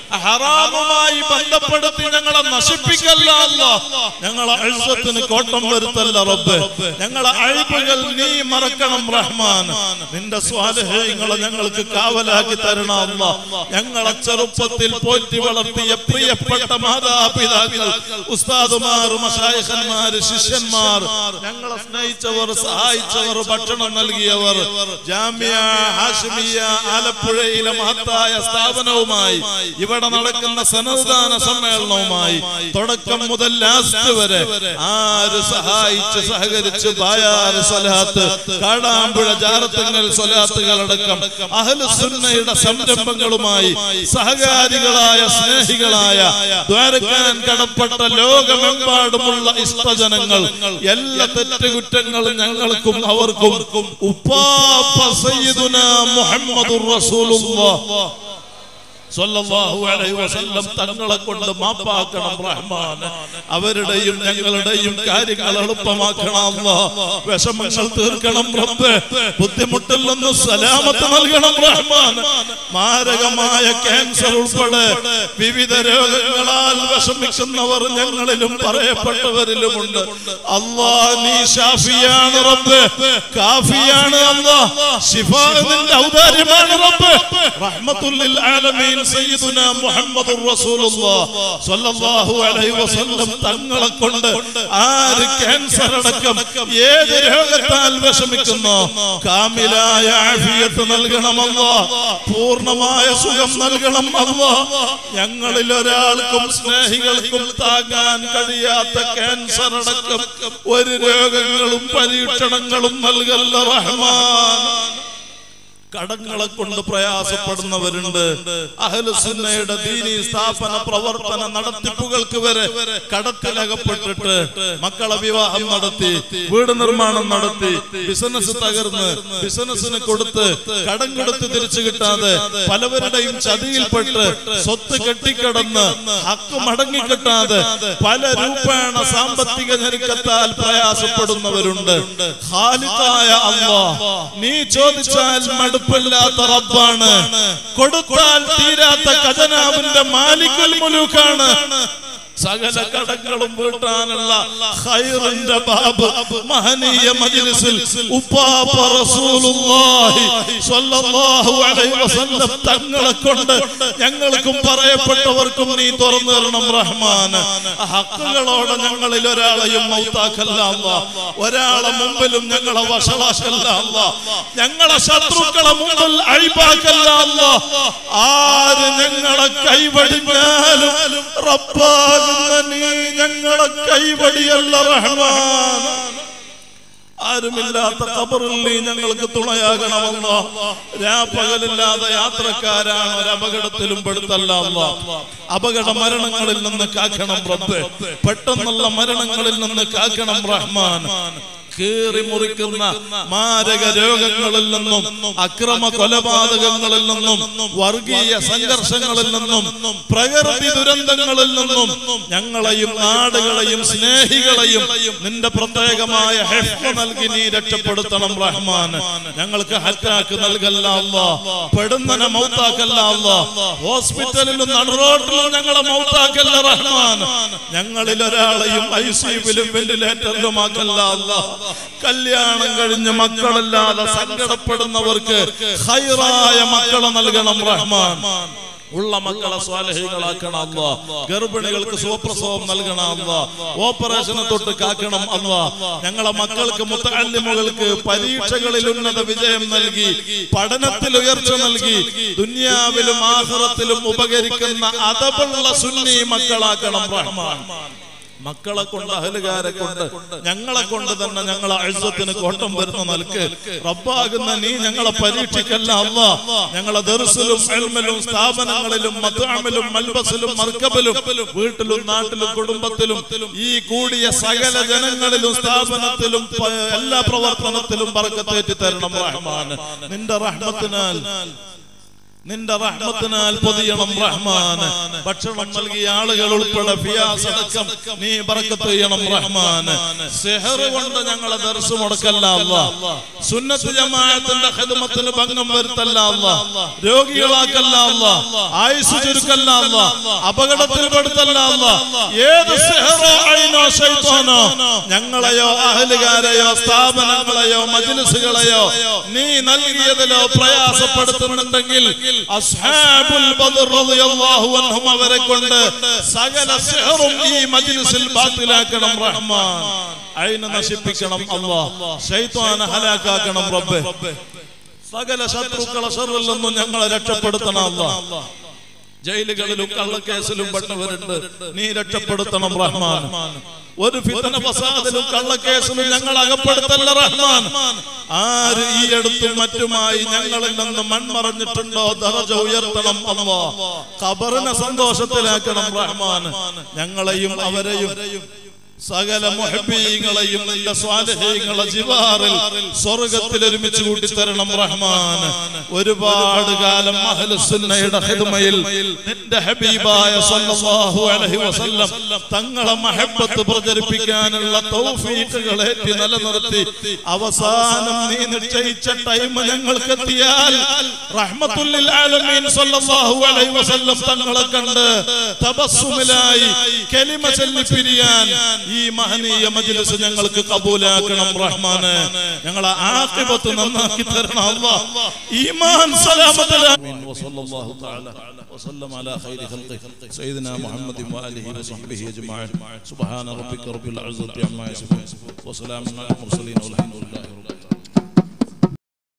ഹറാമുമായി ബന്ധപ്പെടുത്തി ഞങ്ങളെ നശിപ്പിക്കല്ല അല്ലാ ഞങ്ങളെ ഇസ്സത്തിന് കോട്ടം വരുത്തല്ല റബ്ബേ ഞങ്ങളെ അഴിബുകൾ നീ മറക്കണം റഹ്മാൻ നിന്റെ സ്വാലഹ്യങ്ങളെ ഞങ്ങൾക്ക് കാവലാക്കി തരണം അല്ലാ ഞങ്ങളെ ചെറുപ്പത്തിൽ പോറ്റി വളർത്തിയ പ്രിയപ്പെട്ട മാതാപിതാക്കൾ ഉസ്താദുമാർ മഷായഖന്മാർ ശിഷ്യന്മാർ ഞങ്ങളെ സ്നേഹിച്ചവർ സഹായിച്ചവർ ഭക്ഷണം നൽകിയവർ ജാമ്യ ഹാഷിമിയ ആലപ്പുഴയിലെ മഹത്തായ സ്ഥാപനവുമായി ഇവിടെ നടക്കുന്ന സന്നദ്ധാന സമ്മേളനവുമായി തുടക്കം മുതൽ ലാസ്റ്റ് വരെ ആര് സഹായിച്ച് സഹകരിച്ച് ബായാറ് സ്വലാത്ത് കാടാമ്പുഴ ജാറത്തുങ്ങൽ സ്വലാത്തുകളടക്കം അഹ്ലുസുന്നയുടെ സംരംഭങ്ങളുമായി സഹകാരികളായ സ്നേഹികളായ ദ്വാരക്കാൻ കടപ്പെട്ട ലോകമെമ്പാടുമുള്ള ഇഷ്ടജനങ്ങൾ എല്ലാ തെറ്റുകുറ്റങ്ങളും ഞങ്ങൾക്കും അവർക്കും ഉപ്പാപ്പ സയ്യിദുന മുഹമ്മദുർ റസൂലുള്ളാഹ് സ്വല്ലല്ലാഹു അലൈഹി വസല്ലം തങ്ങളെ കൊണ്ട് മാപ്പാക്കണം റഹ്മാൻ അവരുടെയും ഞങ്ങളുടെയും കാര്യങ്ങൾ എളുപ്പമാക്കണം അല്ലാഹ് വിഷമങ്ങൾ തീർക്കണം റബ്ബേ ബുദ്ധിമുട്ടിൽ നിന്ന് സലാമത്ത് നൽകണം റഹ്മാൻ മാരകമായ ക്യാൻസർ ഉൾപ്പെടെ വിവിധ രോഗങ്ങളാൽ വിഷമിക്കുന്നവർ ഞങ്ങളിലും പറയപ്പെട്ടവരിലുമുണ്ട് അല്ലാ നീ ഷാഫിയാണ് റബ്ബേ കാഫിയാണ് അല്ലാ ശിഫ നിന്റെ ഔദാര്യമാണ് റബ്ബേ റഹ്മത്തുൽ ആലമീൻ സയ്യിദുനാ മുഹമ്മദുർ റസൂലുള്ളാഹ് സ്വല്ലല്ലാഹു അലൈഹി വസല്ലം തങ്ങളെ കൊണ്ട് ആര് ക്യാൻസർ അടക്കം ഏത് രോഗത്താൽ വിഷമിക്കുന്നു കാമിലായ ആഫിയത്ത് നൽകണമല്ലോ പൂർണ്ണമായ സുഖം നൽകണം അല്ലോ ഞങ്ങളിൽ ഒരാൾക്കും സ്നേഹികൾക്കും താങ്ങാൻ കഴിയാത്ത ക്യാൻസർ അടക്കം ഒരു രോഗങ്ങളും പരീക്ഷണങ്ങളും നൽകല്ല റഹ്മാൻ കടങ്ങളെ കൊണ്ട് പ്രയാസപ്പെടുന്നവരുണ്ട് അഹലുസുന്നയുടെ ദീനി സ്ഥാപന പ്രവർത്തന നടത്തിപ്പുകൾക്ക് വരെ കടത്തിലകപ്പെട്ടിട്ട് മക്കളെ വിവാഹം നടത്തി വീട് നിർമ്മാണം നടത്തി ബിസിനസ് തകർന്ന് ബിസിനസ്സിന് കൊടുത്ത് കടം കൊടുത്ത് തിരിച്ചു കിട്ടാതെ പലവരുടെയും ചതിയിൽപ്പെട്ട് സ്വത്ത് കെട്ടിക്കിടന്ന് ഹക്ക് മടങ്ങി കിട്ടാതെ പല രൂപേണ സാമ്പത്തിക ഞെരുക്കത്താൽ പ്രയാസപ്പെടുന്നവരുണ്ട് ഖാലിഖായ അല്ലാഹ് നീ ചോദിച്ചാൽ മടുപ്പില്ലാത്ത റബ്ബാണ് കൊടുത്താൽ തീരാത്ത ഖജനാവിന്റെ മാലിക്കുൽ മുലൂക്കാണ് സകല കടങ്ങളും വീട്ടാനുള്ള ഖൈറിന്റെ ബാബ് മഹനീയ മജ്ലിസിൽ ഉപ്പാപ്പ റസൂലുള്ളാഹി സ്വല്ലല്ലാഹു അലൈഹി വസല്ലം തങ്ങളെ കൊണ്ട് ഞങ്ങൾക്കും പറയപ്പെട്ടവർക്കും നീ തുറന്നു തരണം റഹ്മാൻ ഹക്കുകളോടെ ഞങ്ങളിൽ ഒരാളെയും മൗത്താക്കല്ല അല്ലാ ഒരാളെ മുമ്പിലും ഞങ്ങളെ വഷളാക്കല്ല അല്ലാ ഞങ്ങളെ ശത്രുക്കളെ മുമ്പിൽ അഴിപ്പാക്കല്ല അല്ലാ ആര് ഞങ്ങളെ കൈവടിഞ്ഞാലും റബ്ബാകുന്ന നീ ഞങ്ങളെ കൈവടിയല്ല റഹ്മാൻ ആരുമില്ലാത്ത ഖബറിൽ നീ ഞങ്ങൾക്ക് തുണയാകണമെന്നോ രാപ്പകലില്ലാതെ യാത്രക്കാരാണ് ഒരു അപകടത്തിലും പെടുത്തല്ല അല്ലാ. അപകട മരണങ്ങളിൽ നിന്ന് കാക്കണം റബ്ബ് പെട്ടെന്നുള്ള മരണങ്ങളിൽ നിന്ന് കാക്കണം റഹ്മാൻ കീറി മുറിക്കുന്ന മാരക രോഗങ്ങളിൽ നിന്നും അക്രമ കൊലപാതകങ്ങളിൽ നിന്നും വർഗീയ സംഘർഷങ്ങളിൽ നിന്നും പ്രകൃതി ദുരന്തങ്ങളിൽ നിന്നും ഞങ്ങളെയും നാടുകളെയും സ്നേഹികളെയും നിന്റെ പ്രത്യേകമായ ഹെഫ് നൽകി നീ രക്ഷപ്പെടുത്തണം റഹ്മാൻ ഞങ്ങൾക്ക് ഹറ്റാക്ക് നൽകല്ല അല്ലാ പെടുന്നനെ മൗത്താക്കല്ല അല്ലാ ഹോസ്പിറ്റലിലും നടുറോട്ടിലും ഞങ്ങളെ മൗത്താക്കല്ല റഹ്മാൻ ഞങ്ങളിൽ ഒരാളെയും ഐ സിയുവിലും വെന്റിലേറ്ററിലും ആക്കല്ല അല്ലാ കല്യാണം കഴിഞ്ഞ് മക്കളില്ലാതെ സങ്കടപ്പെടുന്നവർക്ക് ഹൈറായ മക്കളെ നൽകണം റഹ്മാൻ ഉള്ള മക്കളെ സ്വാലഹികളാക്കണം അല്ല ഗർഭിണികൾക്ക് സുപ്രസവം നൽകണം അല്ല ഓപ്പറേഷനെ തൊട്ട് കാക്കണം അല്ല ഞങ്ങളെ മക്കൾക്ക് മുത്തല്ലിമുകൾക്ക് പരീക്ഷകളിൽ ഉന്നത വിജയം നൽകി പഠനത്തിൽ ഉയർച്ച നൽകി ദുനിയാവിലും ആഹ്റത്തിലും ഉപകരിക്കുന്ന അതപുള്ള സുന്നി മക്കളാക്കണം റഹ്മാൻ മക്കളെ കൊണ്ട് അഹലുകാരെ കൊണ്ട് ഞങ്ങളെ കൊണ്ട് തന്നെ ഞങ്ങളെ അഴുസത്തിന് കോട്ടം വരുന്ന നിലക്ക് റബ്ബാകുന്ന നീ ഞങ്ങളെ പരീക്ഷിക്കല്ല അല്ല ഞങ്ങളെ ദർസിലും എൽമലും സ്ഥാപനങ്ങളിലും മദ്അമിലും മൽബസിലും മർക്കബിലും വീട്ടിലും നാട്ടിലും കുടുംബത്തിലും ഈ കൂടിയ സകല ജനങ്ങളിലും സ്ഥാപനത്തിലും പ- എല്ലാ പ്രവർത്തനത്തിലും പറക്കത്തേറ്റി തരണം റഹ്മാൻ നിന്റെ റഹ്മത്തിനാൽ നിന്റെ റഹ്മത്തിനാൽ പൊതിയണം റഹ്മാൻ ഭക്ഷണം നൽകിയ ആളുകൾ ഉൾപ്പെടെ ഫിയാസ് അടക്കം നീ ബർക്കത്ത് ചെയ്യണം റഹ്മാൻ സെഹർ കൊണ്ട് ഞങ്ങളെ ദർശ മുടക്കല്ല അല്ല സുന്നത്ത് ജമാഅത്തിന്റെ ഖിദ്മത്തിന് ഭംഗം വരുത്തല്ല അല്ല രോഗികളാക്കല്ല അല്ല ആയുസ് ചുരുക്കല്ല അല്ല അപകടത്തിൽ പെടുത്തല്ല അല്ല ഏത് സെഹറോ ഐനോ ശൈത്താനോ ഞങ്ങളെയോ അഹലുകാരെയോ സ്ഥാപനങ്ങളെയോ മജ്ലിസുകളെയോ നീ നൽകിയതിലോ പ്രയാസപ്പെടുത്തുന്നുണ്ടെങ്കിൽ അസ്ഹാബുൽ ബദർ റളിയല്ലാഹു അൻഹും അവരെ കൊണ്ട് സകല സിഹറും ഈ മജ്ലിസിൽ ബാത്തിലാക്കണം റഹ്മാൻ അയിനെ നശിപ്പിക്കണം അല്ലാഹ് ശൈത്വാനെ ഹലാക്കാക്കണം റബ്ബേ സകല ശത്രുക്കളെ ഷറിൽ നിന്നും ഞങ്ങളെ രക്ഷപ്പെടുത്തണം അല്ലാഹ് ജയിലുകളിലും കള്ളക്കേസിലും പെട്ടവരുണ്ട് നീ രക്ഷപ്പെടുത്തണം റഹ്മാൻ ഒരു ഫിതന ഫസാദിലും കള്ളക്കേസിലും ഞങ്ങൾ അകപ്പെടുത്തല്ല റഹ്മാൻ ആര് ഈ അടുത്തും മറ്റുമായി ഞങ്ങളിൽ നിന്ന് മൺമറഞ്ഞിട്ടുണ്ടോ ദറജ ഉയർത്തണം അല്ലാ ഖബറിനെ സന്തോഷത്തിലാക്കണം റഹ്മാൻ ഞങ്ങളെയും അവരെയും സകല മുഹബീങ്ങളെയും നിന്റെ സ്വാലഹീങ്ങളെ ജിവാറിൽ സ്വർഗത്തിൽ ഒരുമിച്ച് കൂട്ടി തരണം റഹ്മാൻ ഒരുപാട് കാലം അഹ്ലുസുന്നയുടെ ഹിദ്മയിൽ നിന്റെ ഹബീബായ സല്ലല്ലാഹു അലൈഹി വസല്ലം തങ്ങളെ മഹബത്ത് പ്രചരിപ്പിക്കാനുള്ള തൗഫീഖുകൾ ഏറ്റി നിലനിർത്തി അവസാനം നീ നിശ്ചയിച്ച ടൈം ഞങ്ങൾക്ക് എത്തിയാൽ റഹ്മത്തുല്ലിൽ ആലമീൻ സല്ലല്ലാഹു അലൈഹി വസല്ലം തങ്ങളെ കണ്ട് തബസ്സുമിലായി കലിമ ചൊല്ലി പിരിയാൻ ഈ മഹനീയ മജ്ലിസ് ഞങ്ങൾക്ക് കബൂലാക്കണം റഹ്മാന് ഞങ്ങളെ ആഖിബത്ത് നന്നാക്കി തരണം അല്ലാഹ് ഈമാൻ സലാമത്തലാമീൻ വസല്ലല്ലാഹു തആല وسلم على خير خلقه سيدنا محمد وآله وصحبه أجمعين سبحان ربك رب العزة عما يصفون وسلام على المرسلين والحمد لله رب